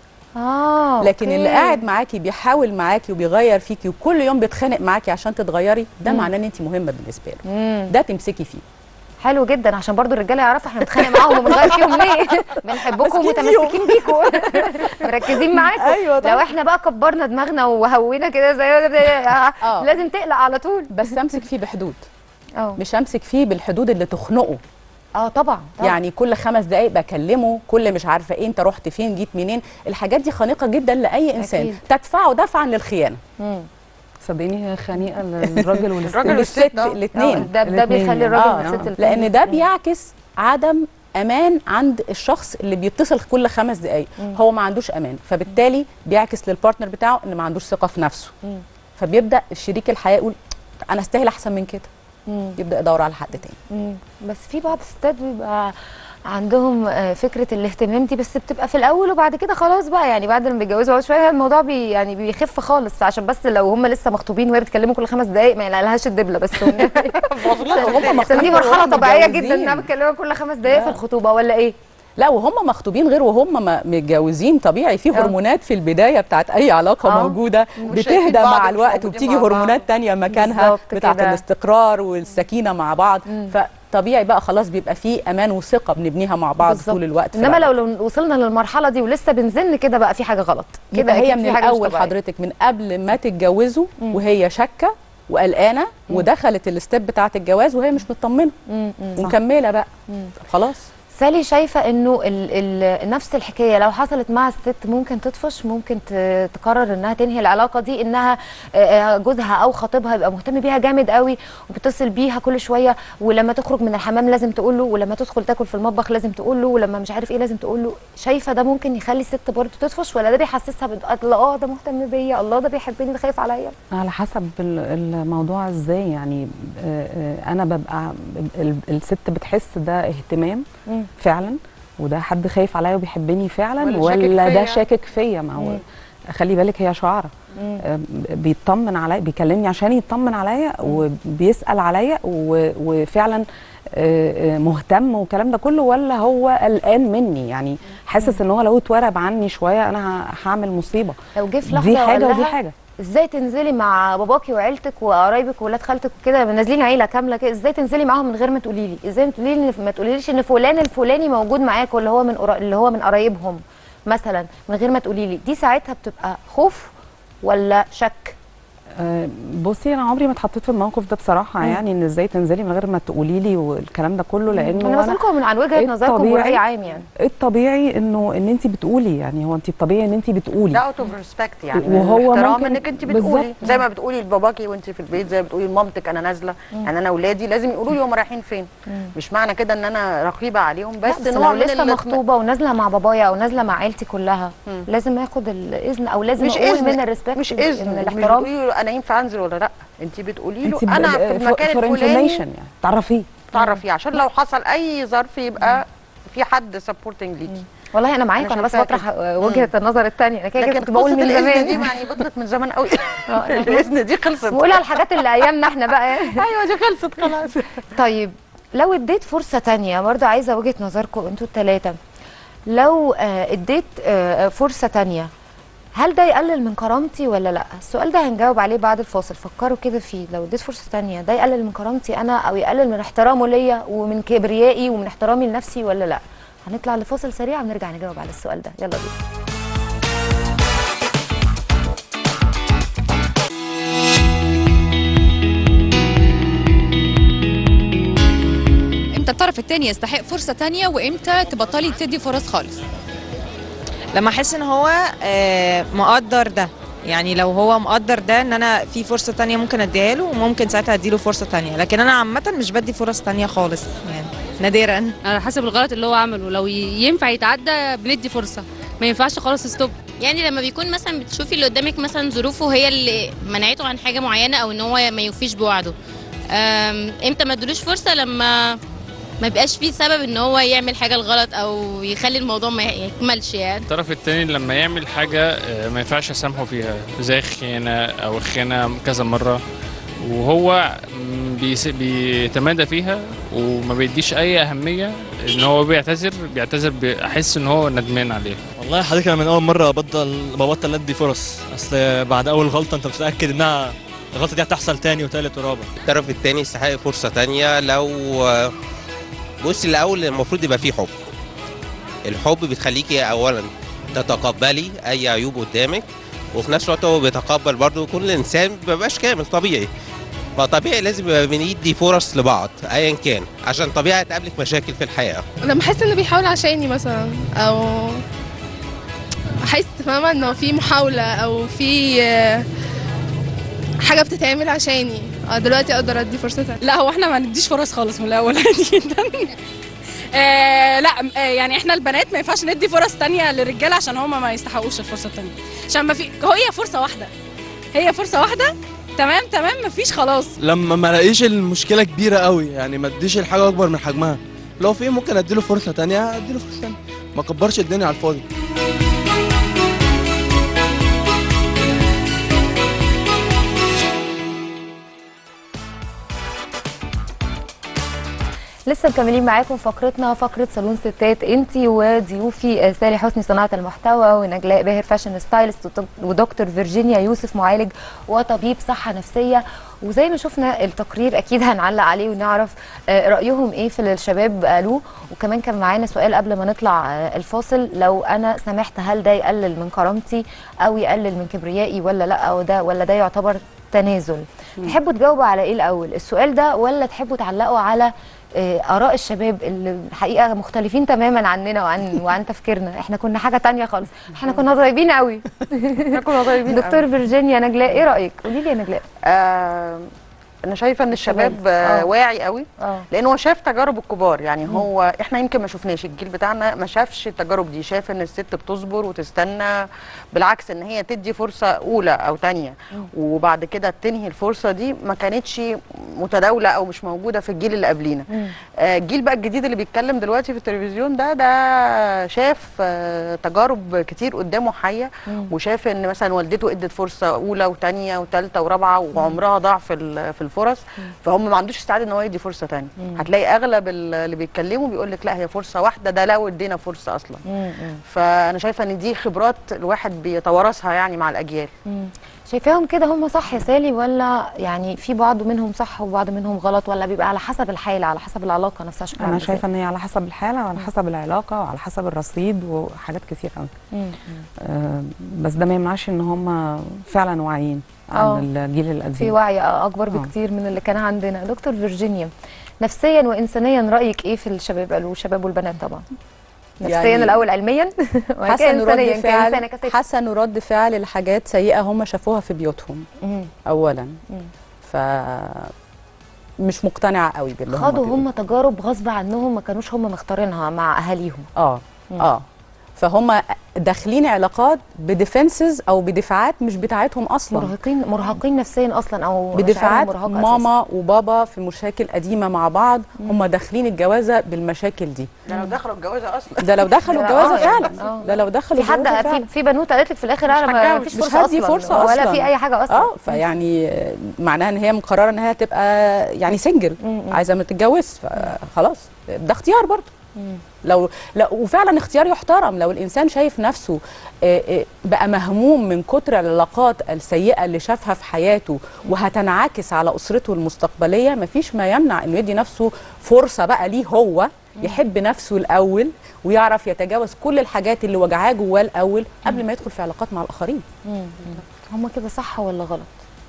اه لكن أوكي. اللي قاعد معاكي بيحاول معاكي وبيغير فيكي وكل يوم بيتخانق معاكي عشان تتغيري ده معناه ان انت مهمه بالنسبه له مم. ده تمسكي فيه حلو جدا عشان برضو الرجاله يعرفوا احنا بنتخانق معاهم وبنغير فيهم ليه بنحبكم ماسكين ومتمسكين بيكم مركزين معاكم أيوة طبعا. لو احنا بقى كبرنا دماغنا وهوينا كده زي آه. لازم تقلق على طول بس امسك فيه بحدود اه مش امسك فيه بالحدود اللي تخنقه اه طبعا, طبعا. يعني كل خمس دقايق بكلمه كل مش عارفه ايه انت رحت فين جيت منين الحاجات دي خانقه جدا لاي انسان أكيد. تدفعه دفعا للخيانه مم. صدقيني هي خنيقه للراجل والست الراجل والست والست ده. آه، الاثنين ده ده الاتنين بيخلي يعني. الراجل آه، والست آه. الاتنين. لان ده بيعكس عدم امان عند الشخص اللي بيتصل كل خمس دقايق هو ما عندوش امان فبالتالي بيعكس للبارتنر بتاعه ان ما عندوش ثقه في نفسه مم. فبيبدا الشريك الحياه يقول انا استاهل احسن من كده مم. يبدا يدور على حد تاني مم. بس في بعض الستات بيبقى عندهم آه، فكره الاهتمام دي بس بتبقى في الاول وبعد كده خلاص بقى يعني بعد ما بيتجوزوا بعد شويه الموضوع بي يعني بيخف خالص عشان بس لو هم لسه مخطوبين وهي بتكلمه كل خمس دقائق ما يلاقيش الدبله بس هم عشان دي مخطوبين مرحله وهم طبيعيه متجوزين. جدا انها بتكلمها كل خمس دقائق لا. في الخطوبه ولا ايه؟ لا وهم مخطوبين غير وهم ما- متجوزين طبيعي في آه. هرمونات في البدايه بتاعت اي علاقه آه. موجوده مش شايفين بتهدى بعض، مع مش الوقت موجودين وبتيجي مع بعض. هرمونات تانية مكانها بالظبط بتاعت كده. الاستقرار والسكينه مع بعض فطبيعي بقى خلاص بيبقى في امان وثقه بنبنيها مع بعض بالظبط. طول الوقت في انما لو العلاقة. لو وصلنا للمرحله دي ولسه بنزن كده بقى في حاجه غلط كده يبقى هي أكيد من في حاجة مش الاول طبيعية. حضرتك من قبل ما تتجوزوا مم. وهي شاكه وقلقانه ودخلت الستيب بتاعت الجواز وهي مش مطمنه مم، مم. ومكمله بقى مم. طب خلاص سالي شايفه انه ال ال نفس الحكايه لو حصلت مع الست ممكن تطفش ممكن ت- تقرر انها تنهي العلاقه دي انها آه، آه، جوزها او خطيبها يبقى مهتم بيها جامد قوي وبتصل بيها كل شويه ولما تخرج من الحمام لازم تقول له ولما تدخل تاكل في المطبخ لازم تقول له ولما مش عارف ايه لازم تقول له شايفه ده ممكن يخلي الست برضه تطفش ولا ده بيحسسها بال- الله ده مهتم بيا الله ده بيحبني ده خايف عليا على حسب ال- الموضوع ازاي يعني آه، آه، انا ببقى ال- الست بتحس ده اهتمام مم. فعلا وده حد خايف عليا وبيحبني فعلا ولا شاكك ولا ده فيا. شاكك فيا ما هو مم. خلي بالك هي شعره مم. آه، بيطمن عليا بيكلمني عشان يطمن عليا وبيسال عليا و- وفعلا آه، آه، مهتم والكلام ده كله ولا هو قلقان مني يعني حاسس ان هو لو اتورب عني شويه انا ه- هعمل مصيبه لو جه في لحظه دي حاجه وقال ودي لها حاجه ازاي تنزلي مع باباكي وعيلتك وقرايبك وولاد خالتك وكده نازلين عيله كامله كده ازاي تنزلي معاهم من غير ما تقولي لي ازاي ما تقولي لي ما تقوليليش ان فلان الفلاني موجود معاك واللي هو من قرا... اللي هو من قرايبهم مثلا من غير ما تقولي لي دي ساعتها بتبقى خوف ولا شك آه، بصي انا عمري ما اتحطيت في الموقف ده بصراحه مم. يعني ان ازاي تنزلي من غير ما تقولي لي والكلام ده كله لانه انا بسالكم من عن وجهه إيه نظركم الطبيعي؟ وراي عام يعني الطبيعي انه ان انت بتقولي يعني هو انت الطبيعي ان انت بتقولي ده اوت اوف ريسبكت يعني وهو احترام ممكن- انك انت بالظبط. بتقولي زي ما بتقولي لباباكي وانت في البيت زي ما بتقولي لمامتك انا نازله يعني انا اولادي لازم يقولوا لي هم رايحين فين مش معنى كده ان انا رقيبه عليهم بس, بس بس نوع لو من لسه ال- مخطوبه ونازله مع بابايا او نازله مع عيلتي كلها مم. لازم اخد الاذن او لازم مش اقول إذن، من الريسبكت مش اذن من مش الاحترام بتقولي له انا ينفع انزل ولا لا انت بتقولي له انت انا في المكان الفلاني يعني تعرفيه تعرفيه عشان لو حصل اي ظرف يبقى في حد سبورتنج ليكي والله انا معاك أنا انا بس شايفاها بطرح كده. وجهه النظر الثانيه انا كده كده لكن كنت بقول قصة من الإذن دي زمان يعني بطلت من زمان قوي آه، أنا الاذن دي خلصت بقول على الحاجات اللي ايامنا احنا بقى ايوه دي خلصت خلاص طيب لو اديت فرصه تانية برضو عايزه وجهه نظركم انتوا الثلاثه لو آه، اديت آه، فرصه تانية هل ده يقلل من كرامتي ولا لا السؤال ده هنجاوب عليه بعد الفاصل فكروا كده فيه لو اديت فرصه تانية ده يقلل من كرامتي انا او يقلل من احترامه ليا ومن كبريائي ومن احترامي لنفسي ولا لا هنطلع لفاصل سريع ونرجع نجاوب على السؤال ده يلا بينا امتى الطرف التاني يستحق فرصة تانية وامتى تبطلي تدي فرص خالص لما احس ان هو آه، مقدر ده يعني لو هو مقدر ده ان انا في فرصه تانية ممكن اديها له وممكن ساعتها اديله فرصه تانية لكن انا عامه مش بدي فرص تانية خالص يعني نادرا على حسب الغلط اللي هو عمله لو ي- ينفع يتعدى بندي فرصه ما ينفعش خالص ستوب يعني لما بيكون مثلا بتشوفي اللي قدامك مثلا ظروفه هي اللي منعته عن حاجه معينه او ان هو ما يوفيش بوعده أم، امتى ما ادلوش فرصه لما ما يبقاش فيه سبب ان هو يعمل حاجه الغلط او يخلي الموضوع ما يكملش يعني الطرف التاني لما يعمل حاجة آه، ما ينفعش أسامحه فيها زي خيانة أو خيانة كذا مرة وهو م، بيس- بيتمادى فيها وما بيديش أي أهمية إن هو بيعتذر بيعتذر بأحس إن هو ندمان عليه والله حضرتك انا من اول مره ببطل ببطل ادي فرص اصل بعد اول غلطه انت متاكد انها الغلطه دي هتحصل تاني وتالت ورابع الطرف التاني يستحق فرصة تانية لو بص الأول المفروض يبقى فيه حب الحب بتخليكي أولا تتقبلي أي عيوب قدامك وفي نفس الوقت هو بيتقبل برضه كل إنسان مبيبقاش كامل طبيعي فطبيعي لازم يبقى بندي فرص لبعض أيا كان عشان طبيعي تقابلك مشاكل في الحياة لما احس انه بيحاول عشاني مثلا او احس فاهمه انه في محاوله او في آه، حاجه بتتعمل عشاني آه، دلوقتي اقدر ادي فرصه تانية لا هو احنا ما نديش فرص خالص من الاول عادي جدا آه لا آه يعني احنا البنات ما ينفعش ندي فرص تانية للرجاله عشان هما ما يستحقوش الفرصه التانية عشان ما في هي فرصه واحده هي فرصه واحده تمام تمام ما فيش خلاص لما ما الاقيش المشكله كبيره قوي يعني ما اديش الحاجه اكبر من حجمها لو في ممكن اديله فرصه تانية اديله فرصه تانية ما كبرش الدنيا على الفاضي لسه مكملين معاكم فقرتنا فقره صالون ستات انتي وضيوفي آه، سالي حسني صناعه المحتوى ونجلاء باهر فاشن ستايلست ودك- ودكتور فيرجينيا يوسف معالج وطبيب صحه نفسيه وزي ما شفنا التقرير اكيد هنعلق عليه ونعرف آه، رايهم ايه في اللي الشباب قالوه وكمان كان معانا سؤال قبل ما نطلع آه، الفاصل لو انا سمحت هل ده يقلل من كرامتي او يقلل من كبريائي ولا لا او ده ولا ده يعتبر تنازل تحبوا تجاوبوا على ايه الاول السؤال ده ولا تحبوا تعلقوا على آه، اراء الشباب اللي الحقيقه مختلفين تماما عننا وعن وعن تفكيرنا احنا كنا حاجه تانية خالص احنا كنا طيبين قوي احنا كنا طيبين دكتور فيرجينيا نجلاء ايه رايك قولي لي يا نجلاء آه انا شايفه ان الشباب الشباب. آه آه. واعي قوي اه لان هو شاف تجارب الكبار يعني هو احنا يمكن ما شفناش الجيل بتاعنا ما شافش التجارب دي شاف ان الست بتصبر وتستنى بالعكس ان هي تدي فرصه اولى او تانية وبعد كده تنهي الفرصه دي ما كانتش متداوله او مش موجوده في الجيل اللي قبلينا آه، الجيل بقى الجديد اللي بيتكلم دلوقتي في التلفزيون ده ده شاف آه، تجارب كتير قدامه حيه وشاف ان مثلا والدته ادت فرصه اولى وثانيه وثالثه ورابعه وعمرها ضاع في ال- في الفرص فهم ما عندوش استعداد ان هو يدي فرصه ثانيه هتلاقي اغلب ال- اللي بيتكلموا بيقول لك لا هي فرصه واحده ده لو ادينا فرصه اصلا فانا شايفه ان دي خبرات الواحد بيتوارثها يعني مع الاجيال شايفاهم كده هم صح يا سالي ولا يعني في بعض منهم صح وبعض منهم غلط ولا بيبقى على حسب الحاله على حسب العلاقه نفسها شكلها انا عامل شايفه ان هي على حسب الحاله وعلى حسب العلاقه وعلى حسب الرصيد وحاجات كتير قوي إزاي؟ مم. آه، بس ده ما يمنعش ان هم فعلا واعيين آه. عن الجيل في القديم وعي اكبر آه. بكتير من اللي كان عندنا دكتور فيرجينيا نفسيا وانسانيا رايك ايه في الشباب الشباب والبنات طبعا نفسيا يعني الاول علميا وبعد حاسه كده انه انسانيا رد كانسانه فعل كست حاسه انه رد فعل لحاجات سيئه هم شافوها في بيوتهم مم. اولا مم. ف مش مقتنعه قوي باللي هم خدوا بيقولوه. هم تجارب غصب عنهم ما كانوش هم مختارينها مع اهاليهم اه مم. اه فهم داخلين علاقات بديفنسز او بدفاعات مش بتاعتهم اصلا مرهقين مرهقين نفسيا اصلا او مشاعرهم بدفاعات مرهقة ماما وبابا في مشاكل قديمه مع بعض هم داخلين الجوازه بالمشاكل دي ده لو دخلوا الجوازه اصلا ده لو دخلوا ده- الجوازه آه يعني، فعلا آه. ده لو دخلوا في حد الجوازة في, فعلا. في بنوته قالت لك في الاخر انا ما هتجوز. فيش مش فرصه هدي اصلا فرصة ولا أصلاً. في اي حاجه اصلا اه فيعني آه، معناها ان هي مقرره انها تبقى يعني سنجل مم. عايزه ما تتجوز فخلاص ده اختيار برضه لو لا وفعلا اختيار يحترم لو الانسان شايف نفسه آه، آه، بقى مهموم من كتر العلاقات السيئه اللي شافها في حياته وهتنعكس على اسرته المستقبليه مفيش ما يمنع انه يدي نفسه فرصه بقى ليه هو يحب نفسه الاول ويعرف يتجاوز كل الحاجات اللي وجعاه جواه الاول قبل ما يدخل في علاقات مع الاخرين هم كده صح ولا غلط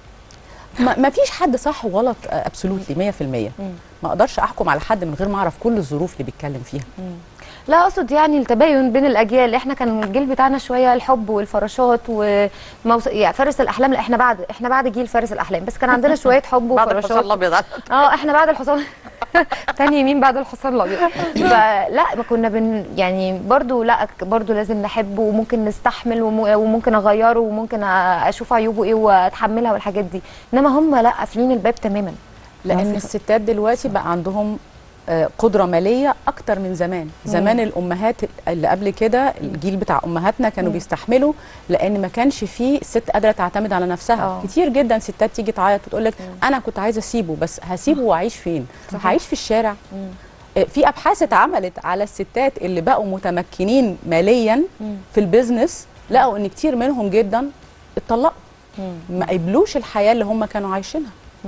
ما ما فيش حد صح وغلط ابسولوتلي 100% ما اقدرش احكم على حد من غير ما اعرف كل الظروف اللي بيتكلم فيها لا اقصد يعني التباين بين الاجيال احنا كان الجيل بتاعنا شويه الحب والفراشات وموس... يعني فارس الاحلام لا احنا بعد احنا بعد جيل فارس الاحلام بس كان عندنا شويه حب بعد الحصان وفراشات الابيض اه احنا بعد الحصان تاني يمين بعد الحصان الابيض فلا ما كنا بن يعني برضو لا برضو لازم نحب وممكن نستحمل وم- وممكن اغيره وممكن اشوف عيوبه ايه واتحملها والحاجات دي انما هم لا قافلين الباب تماما لان الستات دلوقتي بقى عندهم آه، قدره ماليه اكتر من زمان زمان الامهات اللي قبل كده الجيل بتاع امهاتنا كانوا مم. بيستحملوا لان ما كانش فيه ست قادره تعتمد على نفسها آه. كتير جدا ستات تيجي تعيط وتقول لك انا كنت عايزه اسيبه بس هسيبه واعيش فين صحيح. هعيش في الشارع آه، في ابحاث اتعملت على الستات اللي بقوا متمكنين ماليا مم. في البيزنس لقوا ان كتير منهم جدا اتطلقوا مم. ما قبلوش الحياه اللي هم كانوا عايشينها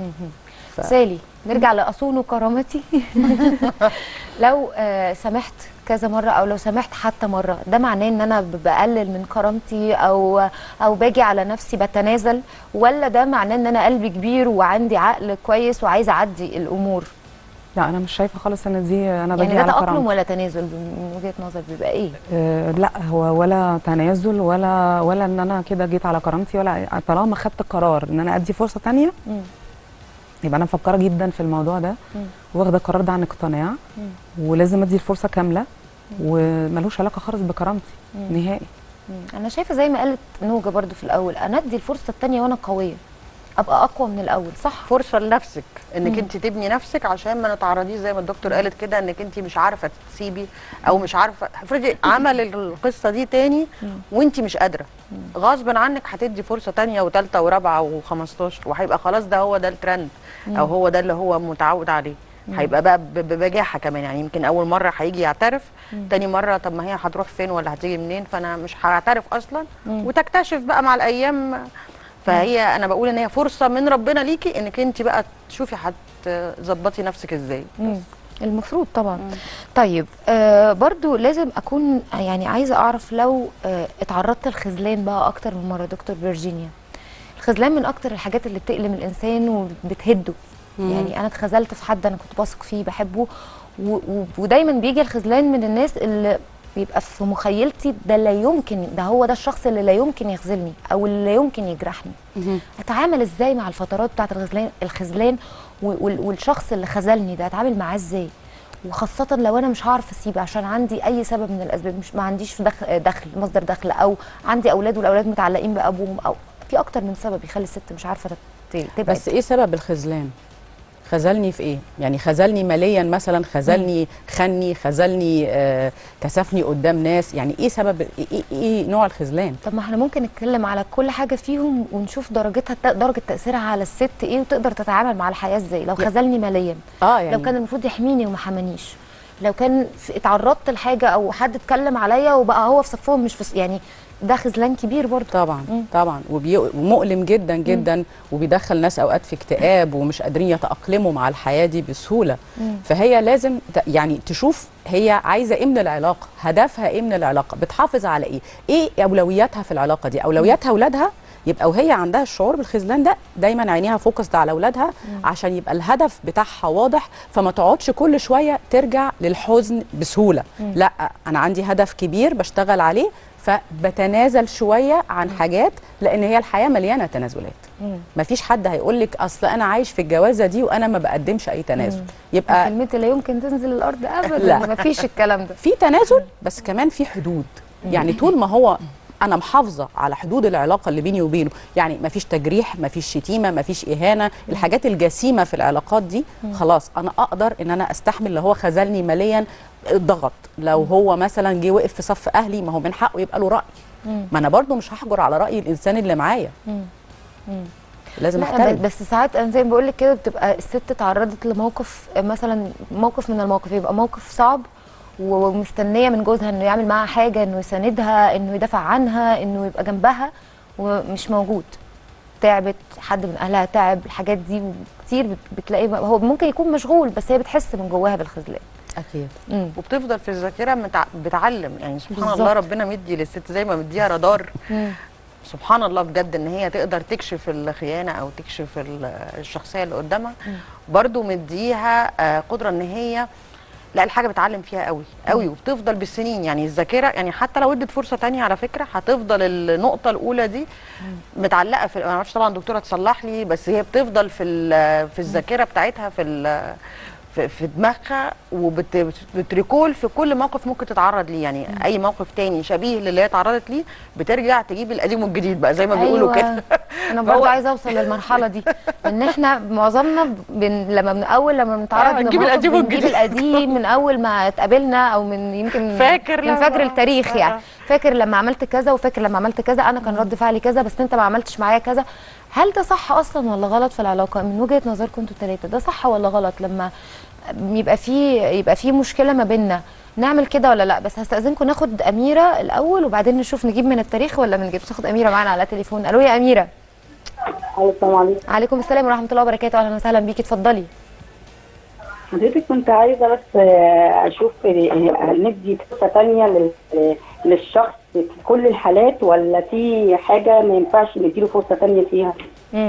ف- سالي نرجع لاصون وكرامتي لو آه سمحت كذا مره او لو سمحت حتى مره ده معناه ان انا ب- بقلل من كرامتي او او باجي على نفسي بتنازل ولا ده معناه ان انا قلبي كبير وعندي عقل كويس وعايزه اعدي الامور لا انا مش شايفه خالص ان دي انا يعني باجي ده على تاقلم كرامتي ولا تنازل من وجهه نظر بيبقى ايه آه لا هو ولا تنازل ولا ولا ان انا كده جيت على كرامتي ولا طالما خدت قرار ان انا ادي فرصه تانية مم. يبقى انا مفكره جدا في الموضوع ده مم. واخده القرار ده عن اقتناع مم. ولازم ادي الفرصه كامله وملوش علاقه خالص بكرامتي مم. نهائي مم. انا شايفه زي ما قالت نوجه برضو في الاول انا ادي الفرصه الثانيه وانا قويه ابقى اقوى من الاول صح فرصه لنفسك انك مم. انت تبني نفسك عشان ما نتعرضيش زي ما الدكتور قالت كده انك انت مش عارفه تسيبي او مش عارفه افرضي عمل القصه دي تاني وانت مش قادره غصبا عنك هتدي فرصه تانية وثالثه ورابعه و15 وهيبقى خلاص ده هو ده الترند او هو ده اللي هو متعود عليه هيبقى بقى ب- ببجاحه كمان يعني يمكن اول مره هيجي يعترف تاني مره طب ما هي هتروح فين ولا هتيجي منين فانا مش هعترف اصلا مم. وتكتشف بقى مع الايام فهي انا بقول ان هي فرصه من ربنا ليكي انك انت بقى تشوفي هتظبطي نفسك ازاي مم. المفروض طبعا طيب آه برضو لازم اكون يعني عايزه اعرف لو آه اتعرضت للخذلان بقى اكتر من مره دكتور فيرجينيا الخذلان من اكتر الحاجات اللي بتألم الانسان وبتهده مم. يعني انا اتخذلت في حد انا كنت واثق فيه بحبه و و ودايما بيجي الخذلان من الناس اللي بيبقى في مخيلتي ده لا يمكن ده هو ده الشخص اللي لا يمكن يخذلني او اللي لا يمكن يجرحني اتعامل ازاي مع الفترات بتاعت الخذلان الخذلان و- وال- والشخص اللي خذلني ده اتعامل معاه ازاي وخاصة لو انا مش هعرف اسيبه عشان عندي اي سبب من الاسباب مش ما عنديش دخل, دخل مصدر دخل او عندي اولاد والاولاد متعلقين بابوهم او في اكتر من سبب يخلي الست مش عارفة تت- تبعد بس ايه سبب الخذلان خذلني في ايه يعني خذلني ماليا مثلا خذلني خني خذلني آه كسفني قدام ناس يعني ايه سبب ايه, إيه, إيه نوع الخذلان طب ما احنا ممكن نتكلم على كل حاجة فيهم ونشوف درجتها درجة تأثيرها على الست ايه وتقدر تتعامل مع الحياة ازاي لو يا- خذلني ماليا اه يعني لو كان المفروض يحميني وما حمانيش لو كان في- اتعرضت لحاجه او حد اتكلم عليا وبقى هو في صفهم مش في ص- يعني ده خذلان كبير برضه طبعا طبعا وبي- ومؤلم جدا جدا وبيدخل ناس اوقات في اكتئاب ومش قادرين يتاقلموا مع الحياه دي بسهوله مم. فهي لازم ت- يعني تشوف هي عايزه ايه من العلاقه هدفها ايه من العلاقه بتحافظ على ايه ايه اولوياتها في العلاقه دي اولوياتها اولادها يبقى وهي عندها الشعور بالخذلان ده دايما عينيها فوكس على اولادها عشان يبقى الهدف بتاعها واضح فما تقعدش كل شويه ترجع للحزن بسهوله مم. لا انا عندي هدف كبير بشتغل عليه فبتنازل شويه عن حاجات لان هي الحياه مليانه تنازلات مفيش حد هيقول لك اصل انا عايش في الجوازه دي وانا ما بقدمش اي تنازل يبقى كلمه لا يمكن تنزل الارض ابدا لا. مفيش الكلام ده في تنازل بس كمان في حدود يعني طول ما هو انا محافظه على حدود العلاقه اللي بيني وبينه يعني مفيش تجريح مفيش شتيمه مفيش اهانه الحاجات الجسيمه في العلاقات دي خلاص انا اقدر ان انا استحمل لو هو خذلني ماليا ضغط لو هو مثلا جه وقف في صف اهلي ما هو من حقه يبقى له راي ما انا برضو مش هحجر على راي الانسان اللي معايا لازم لا، احترم بس ساعات انا زي ما بقول لك كده بتبقى الست اتعرضت لموقف مثلا موقف من الموقف يبقى موقف صعب ومستنيه من جوزها انه يعمل معاها حاجه انه يساندها انه يدافع عنها انه يبقى جنبها ومش موجود تعبت حد من اهلها تعب الحاجات دي كتير بت- بتلاقيه هو ممكن يكون مشغول بس هي بتحس من جواها بالخذلان اكيد وبتفضل في الذاكره متع... بتعلم يعني سبحان بالظبط. الله ربنا مدي للست زي ما مديها رادار سبحان الله بجد ان هي تقدر تكشف الخيانه او تكشف ال- الشخصيه اللي قدامها برضو مديها آه، قدره ان هي لا الحاجه بتعلم فيها قوي قوي وبتفضل بالسنين يعني الذاكره يعني حتى لو ادت فرصه تانية على فكره هتفضل النقطه الاولى دي متعلقه في انا ما اعرفش طبعا الدكتوره تصلح لي بس هي بتفضل في ال- في الذاكره بتاعتها في ال- في, في دماغها وبتريكول في كل موقف ممكن تتعرض ليه يعني اي موقف تاني شبيه للي هي اتعرضت ليه بترجع تجيب القديم والجديد بقى زي ما بيقولوا أيوة. كده انا فهو- برضه عايزه اوصل للمرحله دي ان احنا معظمنا بن... لما من اول لما بنتعرض آه، نجيب لموقف القديم بنجيب والجديد. القديم من اول ما اتقابلنا او من يمكن فاكر من لما- فجر التاريخ آه. يعني فاكر لما عملت كذا وفاكر لما عملت كذا انا كان رد فعلي كذا بس انت ما عملتش معايا كذا هل ده صح اصلا ولا غلط في العلاقه من وجهه نظركم انتوا الثلاثه ده صح ولا غلط لما يبقى في يبقى في مشكله ما بيننا نعمل كده ولا لا بس هستاذنكم ناخد اميره الاول وبعدين نشوف نجيب من التاريخ ولا ما نجيبش ناخد اميره معانا على تليفون الو يا اميره السلام عليكم عليكم السلام ورحمه الله وبركاته اهلا وسهلا بيكي اتفضلي حضرتك كنت عايزه بس آه، اشوف آه، هل ندي فرصه تانية لل- آه، للشخص في كل الحالات ولا في حاجه ما ينفعش نديله فرصه تانية فيها مم.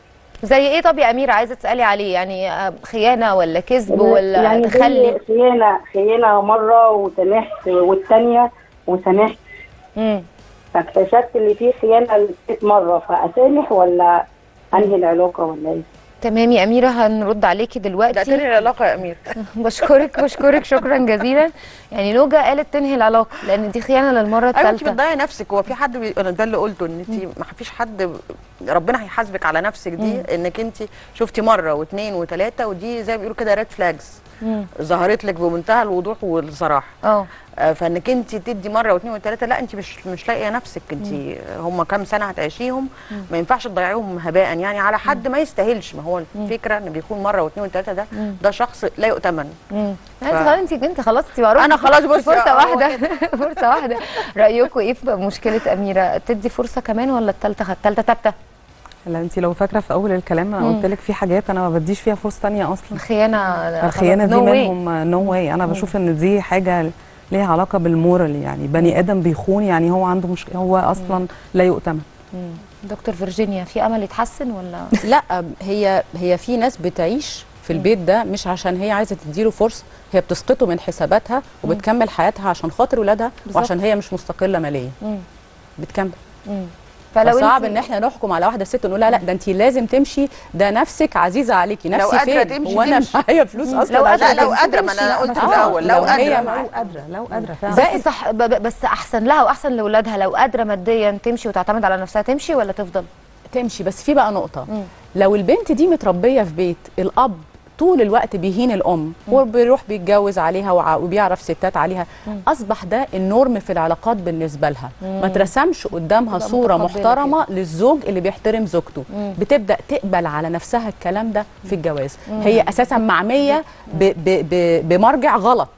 زي ايه طب يا اميره عايزه تسالي عليه يعني آه، خيانه ولا كذب ولا يعني زي تخلي خيانه خيانه مره وسامحت والتانية وسامحت امم فاكتشفت ان في خيانه لقيت مره فاسامح ولا انهي العلاقه ولا ايه؟ تمام يا اميره هنرد عليكي دلوقتي ده تنهي العلاقه يا امير بشكرك بشكرك شكرا جزيلا يعني نوجا قالت تنهي العلاقه لان دي خيانه للمره ايوه انت الثالثه بتضيعي نفسك هو في حد بي... انا ده اللي قلته ان انت ما فيش حد ربنا هيحاسبك على نفسك دي مم. انك انت شفتي مره واثنين وثلاثه ودي زي ما بيقولوا كده ريد فلاجز ظهرت لك بمنتهى الوضوح والصراحه اه آه، فانك انت تدي مره واثنين وثلاثه لا انت مش مش لاقيه نفسك انت هم كام سنه هتعيشيهم ما ينفعش تضيعيهم هباء يعني على حد ما يستاهلش ما هو الفكره ان بيكون مره واثنين وثلاثه ده مم. ده شخص لا يؤتمن امم ف- انت خلاص انت انت خلاص انت معروفه أنا خلاص بصي، فرصه آه، هو واحده فرصه واحده رايكم ايه في مشكله اميره تدي فرصه كمان ولا الثالثه الثالثه ثابته لا انت لو فاكره في اول الكلام انا مم. قلت لك في حاجات انا ما بديش فيها فرصه تانية اصلا الخيانه الخيانه دي no way. منهم نو واي انا مم. بشوف ان دي حاجه ليها علاقه بالمورال يعني بني ادم بيخون يعني هو عنده مشكله هو اصلا لا يؤتمن مم. دكتور فيرجينيا في امل يتحسن ولا لا هي هي في ناس بتعيش في البيت ده مش عشان هي عايزه تديله فرصه هي بتسقطه من حساباتها وبتكمل حياتها عشان خاطر ولادها بالظبط. وعشان هي مش مستقله ماليا مم. بتكمل مم. فلو صعب انت- ان احنا نحكم على واحده ست ونقول لها لا ده انت لازم تمشي ده نفسك عزيزه عليكي لو نفسي قادرة فين تمشي وانا تمشي. معايا فلوس مم. اصلا لو عشان قادرة لو تمشي. قادرة، ما أنا تمشي. قلت آه، في الأول، لو هي قادرة. لو قادره لو قادره فعلا بس صح ب- ب- بس احسن لها واحسن لاولادها لو قادره ماديا تمشي وتعتمد على نفسها تمشي ولا تفضل تمشي بس في بقى نقطه مم. لو البنت دي متربيه في بيت الاب طول الوقت بيهين الام وبيروح بيتجوز عليها وع- وبيعرف ستات عليها اصبح ده النورم في العلاقات بالنسبه لها ما ترسمش قدامها تبقى صوره متقبلة محترمه للزوج اللي بيحترم زوجته مم. بتبدا تقبل على نفسها الكلام ده في الجواز هي اساسا معميه ب ب ب بمرجع غلط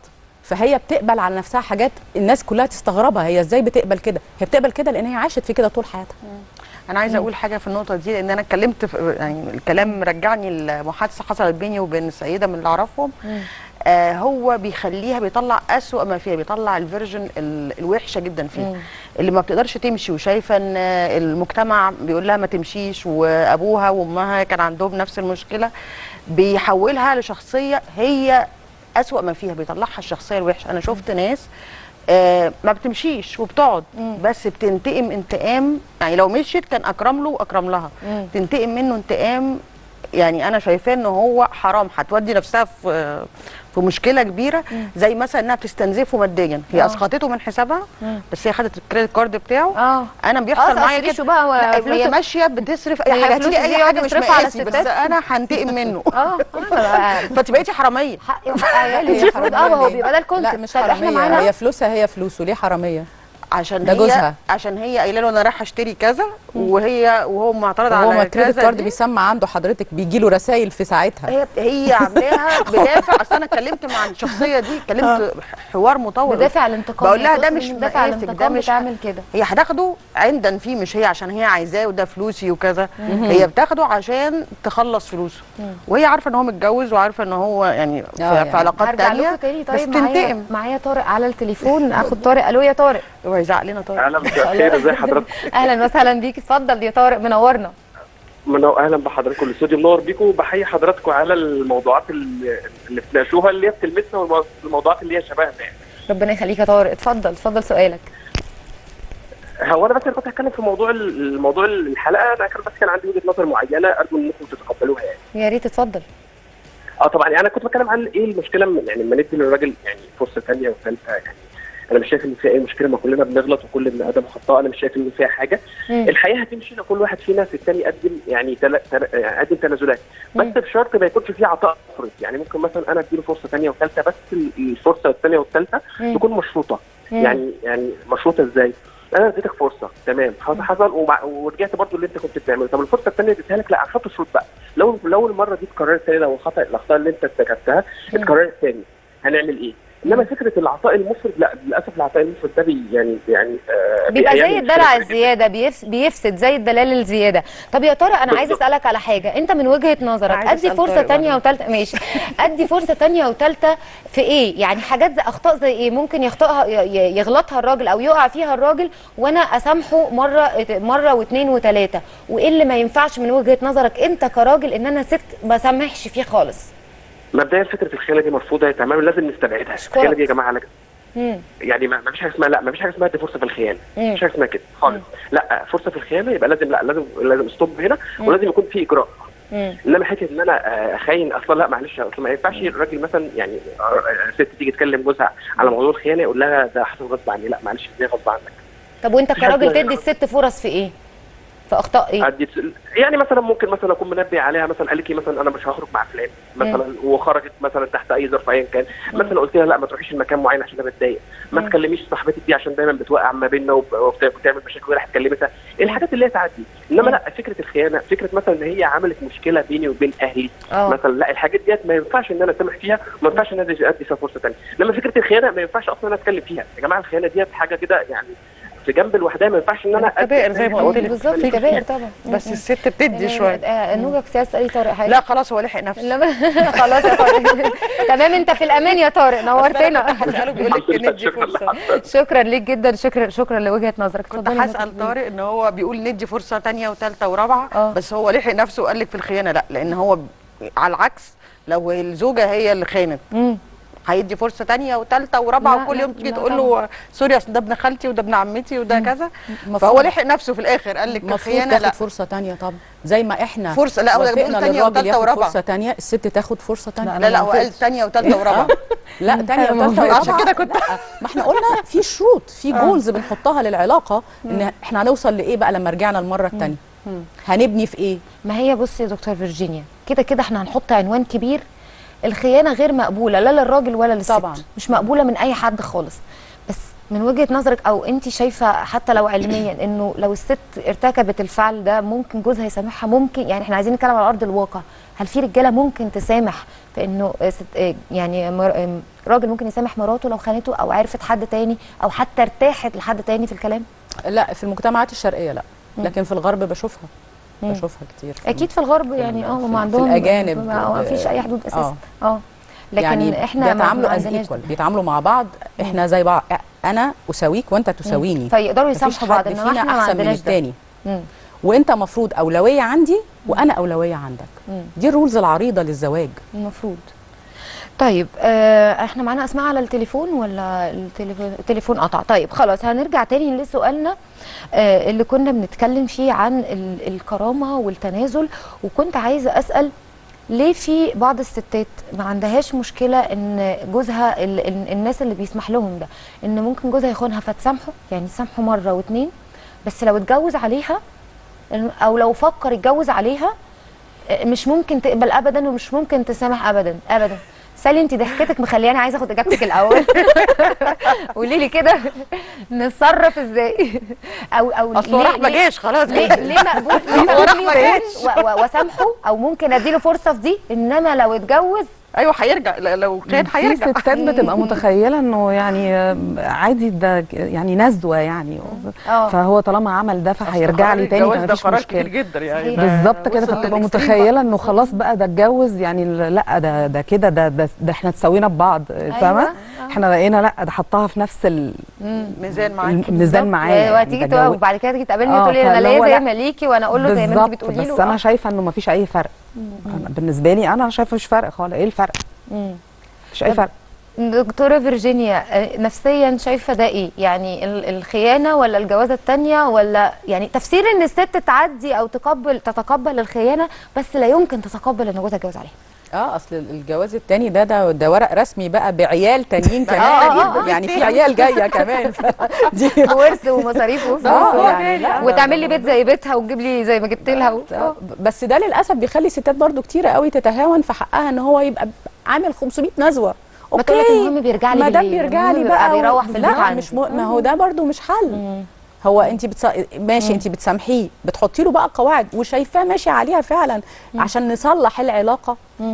فهي بتقبل على نفسها حاجات الناس كلها تستغربها هي ازاي بتقبل كده هي بتقبل كده لان هي عاشت في كده طول حياتها انا عايزه مم. اقول حاجه في النقطه دي لان انا اتكلمت في يعني الكلام رجعني لمحادثه حصلت بيني وبين سيده من اللي اعرفهم آه هو بيخليها بيطلع أسوأ ما فيها بيطلع الفيرجن ال- الوحشه جدا فيها مم. اللي ما بتقدرش تمشي وشايفه ان المجتمع بيقول لها ما تمشيش وابوها وامها كان عندهم نفس المشكله بيحولها لشخصيه هي أسوأ ما فيها بيطلعها الشخصيه الوحشه انا شفت ناس آه ما بتمشيش وبتقعد بس بتنتقم انتقام يعني لو مشيت كان اكرم له واكرم لها مم. تنتقم منه انتقام يعني انا شايفاه ان هو حرام هتودي نفسها في في مشكله كبيره زي مثلا انها بتستنزفه ماديا هي آه. اسقطته من حسابها مم. بس هي خدت الكريدت كارد بتاعه اه انا آه، بيحصل معايا تصريشه كده بقى و- لا، هي فلوسه- ماشيه بتصرف اي هي حاجه فلوسه هتلاقي دي اي يقعد حاجه مش يصرفها على مقاسي بس الستات؟ انا هنتقم منه اه فانت بقيتي حراميه حقي وحق عيالي المفروض اه هو بيبقى ده الكونسيبت لا مش طب احنا حراميه معانا هي فلوسها هي فلوسه ليه حراميه عشان ده هي جوزها. عشان هي قايله له انا رايحه اشتري كذا وهي وهو معترض هو ما على الكريدت كذا كارد دي. بيسمع عنده حضرتك بيجي له رسائل في ساعتها هي هي عاملاها بدافع اصل انا اتكلمت مع الشخصيه دي اتكلمت حوار مطول بدافع الانتقام بقول لها هي ده تقصد مش إن بدافع مقاسك ده الانتقام مش بتعمل كده هي هتاخده عندا فيه مش هي عشان هي عايزاه وده فلوسي وكذا مم. هي بتاخده عشان تخلص فلوسه مم. وهي عارفه ان هو متجوز وعارفه ان هو يعني في, يعني في علاقات هرجع تانية لكم تاني بس طيب معايا تنتقم معايا طارق على التليفون اخد طارق الو يا طارق هو يزعق لنا طارق اهلا مساء الخير ازي حضرتك اهلا وسهلا بيك اتفضل يا طارق منورنا من اهلا بحضراتكم الاستوديو منور بيكم وبحيي حضراتكم على الموضوعات اللي اللي بتناقشوها اللي هي بتلمسنا والموضوعات اللي هي شبهنا يعني ربنا يخليك يا طارق اتفضل اتفضل سؤالك هو انا بس أنا كنت هتكلم في موضوع ال- الموضوع الحلقه انا كان بس كان عندي وجهه نظر معينه ارجو انكم تتقبلوها يعني يا ريت اتفضل اه طبعا يعني انا كنت بتكلم عن ايه المشكله من- يعني لما ندي للراجل يعني فرصه ثانيه وثالثه يعني انا مش شايف ان فيها اي مشكله ما كلنا بنغلط وكل ابن ادم خطاء انا مش شايف ان فيها حاجه مم. الحياه هتمشي لو كل واحد فينا في الثاني يقدم يعني تل... تل... يعني يقدم تنازلات بس بشرط ما يكونش فيه عطاء فرض يعني ممكن مثلا انا اديله فرصه ثانيه وثالثه بس ال- الفرصه الثانيه والثالثه مم. تكون مشروطه مم. يعني يعني مشروطه ازاي؟ انا اديتك فرصه تمام حصل حصل ومع... ورجعت برضو اللي انت كنت بتعمله طب الفرصه الثانيه اديتها لك لا هنحط شروط بقى لو لو المره دي اتكررت تاني لو الخطا الاخطاء اللي انت ارتكبتها اتكررت تاني هنعمل ايه؟ انما فكره العطاء المفرط لا للاسف العطاء المفرط ده بي يعني يعني آه بيبقى بيعمل زي مشكلة الدلع كبيرة جداً. الزياده بيفس بيفسد زي الدلال الزياده طب يا طارق انا عايزه اسالك على حاجه انت من وجهه نظرك عايزة ادي أسأل فرصه طارق تانية برضه. وثالثه ماشي ادي فرصه تانية وثالثه في ايه يعني حاجات زي اخطاء زي ايه ممكن يخطئها ي- ي- يغلطها الراجل او يقع فيها الراجل وانا اسامحه مره مره واثنين وثلاثه وايه اللي ما ينفعش من وجهه نظرك انت كراجل ان انا ست ما سامحش فيه خالص مبدئيا فكره الخيانه دي مرفوضه تماما لازم نستبعدها الخيانه دي يا جماعه على مم. يعني ما ما فيش حاجه اسمها لا ما فيش حاجه اسمها دي فرصه في الخيانه مم. ما فيش حاجه اسمها كده خالص لا فرصه في الخيانه يبقى لازم لا لازم لازم ستوب هنا مم. ولازم يكون في اجراء مم. انما حته ان انا آه، اخاين اصلا لا معلش اصل ما ينفعش الراجل مثلا يعني آه، ست تيجي تكلم جوزها على موضوع الخيانه يقول لها ده حصل غصب عني لا معلش ازاي غصب عنك طب وانت مش عارف كراجل لا- تدي الست فرص في ايه في اخطاء ايه أدي يعني مثلا ممكن مثلا اكون منبه عليها مثلا قالت لي مثلا انا مش هخرج مع فلان مثلا وخرجت مثلا تحت اي ظرف ايا كان مثلا قلت لها لا ما تروحيش المكان معين عشان انا بتضايق ما مم. تكلميش صاحبتي دي عشان دايما بتوقع ما بيننا وب- وبت- وبتعمل مشاكل وراح كلمتها الحاجات اللي هي تعدي انما لا فكره الخيانه فكره مثلا ان هي عملت مشكله بيني وبين اهلي آه. مثلا لا الحاجات ديت ما ينفعش ان انا اسامح فيها وما ينفعش ان انا ادي أدي فيها فرصه ثانيه انما فكره الخيانه ما ينفعش اصلا انا اتكلم فيها يا جماعه الخيانه ديت حاجه كده يعني في جنب لوحدها ما ينفعش ان انا كبائر زي ما قلت لك بالظبط في كبائر طبعا بس الست بتدي يعني، شويه آه، نوجك سياسه تسالي طارق حاجه لا خلاص هو لحق نفسه لا خلاص يا طارق تمام انت في الامان يا طارق نورتنا بيقول لك ندي فرصه شكرا ليك جدا شكرا شكرا لوجهه نظرك كنت اتفضلي يا هسال دكتور. طارق ان هو بيقول ندي فرصه تانية وثالثه ورابعه بس هو لحق نفسه وقال لك في الخيانه لا لان هو ب- على العكس لو الزوجه هي اللي خانت هيدي فرصه تانية وثالثه ورابعه لا، وكل لا، يوم تيجي لا تقول له سوري اصل ده ابن خالتي وده ابن عمتي وده كذا المفروض- فهو لحق نفسه في الاخر قال لك المفروض الخيانه تاخد لا فرصه تانية طبعا زي ما احنا فرصة- لا، هو ده بيقول وافقنا تانية للراجل وتالتة ياخد ورابعة. فرصه تانية الست تاخد فرصه تانية لا لا هو قال ثانيه وثالثه ورابعه لا تانية ما وتالتة هو ورابعة عشان كده كنت لا، ما احنا قلنا في شروط في آه. جولز بنحطها للعلاقه ان احنا هنوصل لايه بقى لما رجعنا المره الثانيه هنبني في ايه ما هي بصي يا دكتور فيرجينيا كده كده احنا هنحط عنوان كبير الخيانه غير مقبوله لا للراجل ولا للست طبعاً. مش مقبوله من اي حد خالص بس من وجهه نظرك او انت شايفه حتى لو علميا انه لو الست ارتكبت الفعل ده ممكن جوزها يسامحها ممكن يعني احنا عايزين نتكلم على ارض الواقع هل في رجاله ممكن تسامح في انه آه، ست- آه، يعني مر- آه، راجل ممكن يسامح مراته لو خانته او عرفت حد تاني او حتى ارتاحت لحد تاني في الكلام لا في المجتمعات الشرقيه لا مم. لكن في الغرب بشوفها مم. بشوفها كتير اكيد في الغرب يعني اه هم عندهم في الاجانب ما ما فيش اي حدود اساسا اه لكن يعني احنا ما- ما بيتعاملوا از عندناش ايكوال بيتعاملوا مع بعض احنا زي بعض انا اساويك وانت تساويني فيقدروا مفيش يسامحوا بعض حد انما فينا احنا ما احسن من عندناش ده. التاني مم. وانت مفروض اولويه عندي وانا اولويه عندك مم. دي الرولز العريضه للزواج المفروض طيب آه احنا معانا اسماء على التليفون ولا التليفون التليفون قطع طيب خلاص هنرجع تاني لسؤالنا آه اللي كنا بنتكلم فيه عن ال- الكرامه والتنازل وكنت عايزه اسال ليه في بعض الستات ما عندهاش مشكله ان جوزها ال ال الناس اللي بيسمح لهم ده ان ممكن جوزها يخونها فتسامحه يعني يسامحه مره واتنين بس لو اتجوز عليها او لو فكر يتجوز عليها مش ممكن تقبل ابدا ومش ممكن تسامح ابدا ابدا سالي انت ضحكتك مخلياني عايزه اخد اجابتك الاول قولي لي كده نتصرف ازاي او او أصل هو ليه- راح ما ليه- جاش، خلاص ليه كده. ليه مقبول ليه هو راح مقبول ما يكون جاش. و- و- واسامحه او ممكن اديله فرصه في دي انما لو اتجوز ايوه هيرجع ل- لو كان في هيرجع ستات بتبقى متخيله انه يعني آه، عادي ده يعني نزوه يعني اه. فهو طالما عمل ده فهيرجع لي تاني الجواز ده مفيش قرار مشكله كبير جدا يعني ده بالظبط كده وصل فبتبقى للإكستريم متخيله انه خلاص بقى ده اتجوز يعني ال- لا ده ده كده ده ده, ده احنا اتسوينا ببعض فاهمه احنا لقينا لا ده حطها في نفس ال- ميزان معاكي الميزان معايا وهتيجي يعني تقول- تجوز- وبعد كده تيجي تقابلني آه، تقول لي انا فاللي ليا هو زي لا. ما ليكي وانا اقول له زي ما انت بالظبط، بتقولي له بس انا آه. شايفه انه مفيش اي فرق أنا بالنسبه لي انا شايفه مش فرق خالص ايه الفرق مم. مفيش اي طب فرق دكتورة فيرجينيا آه، نفسيا شايفة ده ايه؟ يعني ال- الخيانة ولا الجوازة التانية ولا يعني تفسير ان الست تعدي او تقبل تتقبل الخيانة بس لا يمكن تتقبل ان جوزها يتجوز عليها. اه اصل الجواز التاني ده ده ده ورق رسمي بقى بعيال تانيين كمان آه، آه. يعني في عيال جايه كمان دي ورث ومصاريف وفلوس آه، يعني لا، وتعمل لي بيت زي بيتها وتجيب لي زي ما جبت لها و... آه، بس ده للاسف بيخلي الستات برضو كتيره قوي تتهاون في حقها ان هو يبقى عامل 500 نزوه ما تقول لك المهم بيرجع لي ما دام بالليل، بيرجع المهم لي بيبقى بقى بيروح و- في البيت لا عندي. مش م... ما هو ده برضو مش حل هو انت بتص... ماشي انت بتسامحيه بتحطي له بقى قواعد وشايفاه ماشي عليها فعلا عشان نصلح العلاقه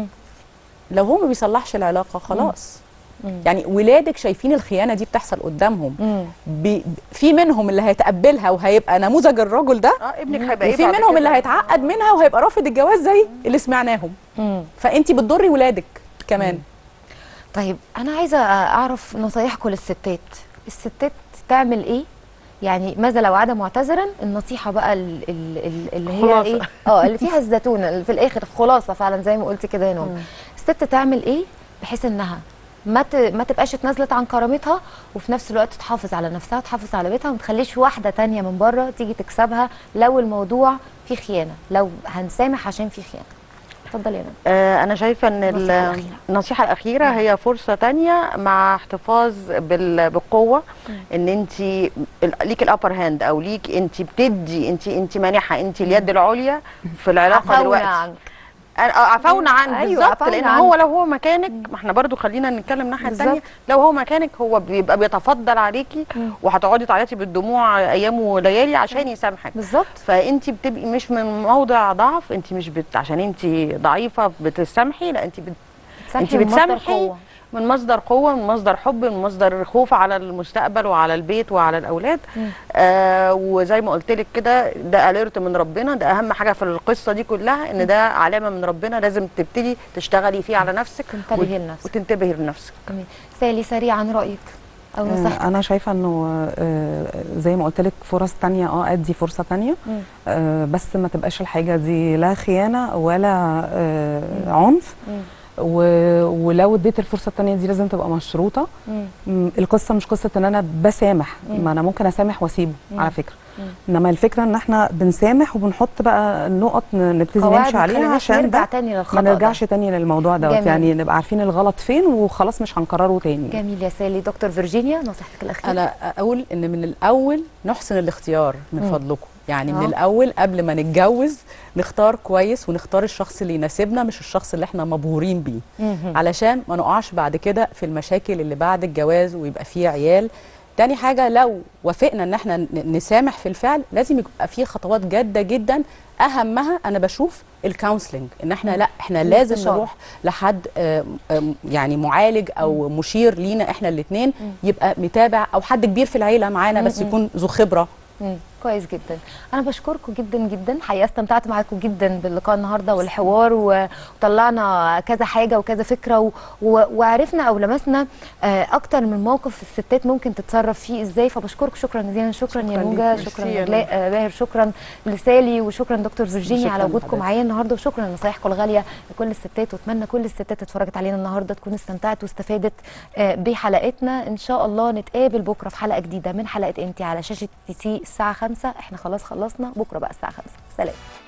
لو هو ما بيصلحش العلاقه خلاص يعني ولادك شايفين الخيانه دي بتحصل قدامهم بي... في منهم اللي هيتقبلها وهيبقى نموذج الرجل ده اه ابنك هيبقى ايه وفي بعد منهم كده؟ اللي هيتعقد منها وهيبقى رافض الجواز زي اللي سمعناهم فانت بتضري ولادك كمان طيب انا عايزه اعرف نصايحكم للستات الستات تعمل ايه يعني ماذا لو عاد معتذرا النصيحه بقى ال- ال- ال- اللي هي خلاصة. ايه اه اللي فيها الزتونه اللي في الاخر خلاصه فعلا زي ما قلتي كده يا نور الست تعمل ايه بحيث انها ما ت... ما تبقاش اتنازلت عن كرامتها وفي نفس الوقت تحافظ على نفسها تحافظ على بيتها وما تخليش واحده تانية من بره تيجي تكسبها لو الموضوع فيه خيانه لو هنسامح عشان فيه خيانه اتفضلي يا نور آه، أنا شايفة إن ال- النصيحة الأخيرة. النصيحة الأخيرة هي فرصة تانية مع احتفاظ بال- بالقوة إن أنت ليك الأبر هاند أو ليك أنت بتدي أنت أنت مانحة أنت اليد العليا في العلاقة عفونا دلوقتي عنك. أنا- آه، عفونا عن أيوة، بالظبط عفونا لان عنك. هو لو هو مكانك ما احنا برضو خلينا نتكلم الناحيه بالظبط. الثانيه لو هو مكانك هو بيبقى بيتفضل عليكي وهتقعدي تعيطي بالدموع ايام وليالي عشان يسامحك بالظبط فانت بتبقي مش من موضع ضعف انت مش بت... عشان انت ضعيفه بتسامحي لا انت بت... انت بتسامحي من مصدر بتسامحي قوة. من مصدر قوه من مصدر حب من مصدر خوف على المستقبل وعلى البيت وعلى الاولاد آه وزي ما قلت لك كده ده اليرت من ربنا ده اهم حاجه في القصه دي كلها ان ده علامه من ربنا لازم تبتدي تشتغلي فيه على نفسك تنتبهي لنفسك. وتنتبهي لنفسك جميل. سالي سريعا رايك او نصيحتك آه، انا شايفه انه آه، زي ما قلت لك فرص تانية اه ادي فرصه تانية مم. آه، بس ما تبقاش الحاجه دي لا خيانه ولا آه، عنف مم. و- ولو اديت الفرصه التانية دي لازم تبقى مشروطه مم. مم، القصه مش قصه ان انا بسامح مم. ما انا ممكن اسامح واسيبه مم. على فكره مم. انما الفكره ان احنا بنسامح وبنحط بقى النقط ن- نبتدي قواعد نمشي ما عليها تخليناش عشان نرجع ده تاني للخطأ ما ده. نرجعش تاني للموضوع دوت جميل. يعني نبقى عارفين الغلط فين وخلاص مش هنكرره تاني جميل يا سالي دكتور فيرجينيا نصيحتك الاخيره انا اقول ان من الاول نحسن الاختيار من مم. فضلكم يعني آه. من الاول قبل ما نتجوز نختار كويس ونختار الشخص اللي يناسبنا مش الشخص اللي احنا مبهورين بيه مهم. علشان ما نقعش بعد كده في المشاكل اللي بعد الجواز ويبقى فيه عيال تاني حاجه لو وافقنا ان احنا ن- نسامح في الفعل لازم يبقى في خطوات جاده جدا اهمها انا بشوف الكونسلنج ان احنا لا احنا لازم الاستشارة. نروح لحد آم، آم، يعني معالج او مشير لينا احنا الاثنين يبقى متابع او حد كبير في العيله معانا بس مم. يكون ذو خبره مم. كويس جدا انا بشكركم جدا جدا حقيقه استمتعت معاكم جدا باللقاء النهارده والحوار و- وطلعنا كذا حاجه وكذا فكره و... و... وعرفنا او لمسنا آه، اكتر من موقف الستات ممكن تتصرف فيه ازاي فبشكركم شكرا جزيلا شكرا, يا شكراً نوجا ليكي. شكرا ميرسي يا نجلاء آه، باهر شكرا لسالي وشكرا دكتور فيرجينيا على شكراً وجودكم لحضرتك. معايا النهارده وشكرا لنصايحكم الغاليه لكل الستات واتمنى كل الستات اتفرجت علينا النهارده تكون استمتعت واستفادت آه، بحلقتنا ان شاء الله نتقابل بكره في حلقه جديده من حلقه انتي على شاشه تي سي الساعه 5 احنا خلاص خلصنا بكره بقى الساعه 5 سلام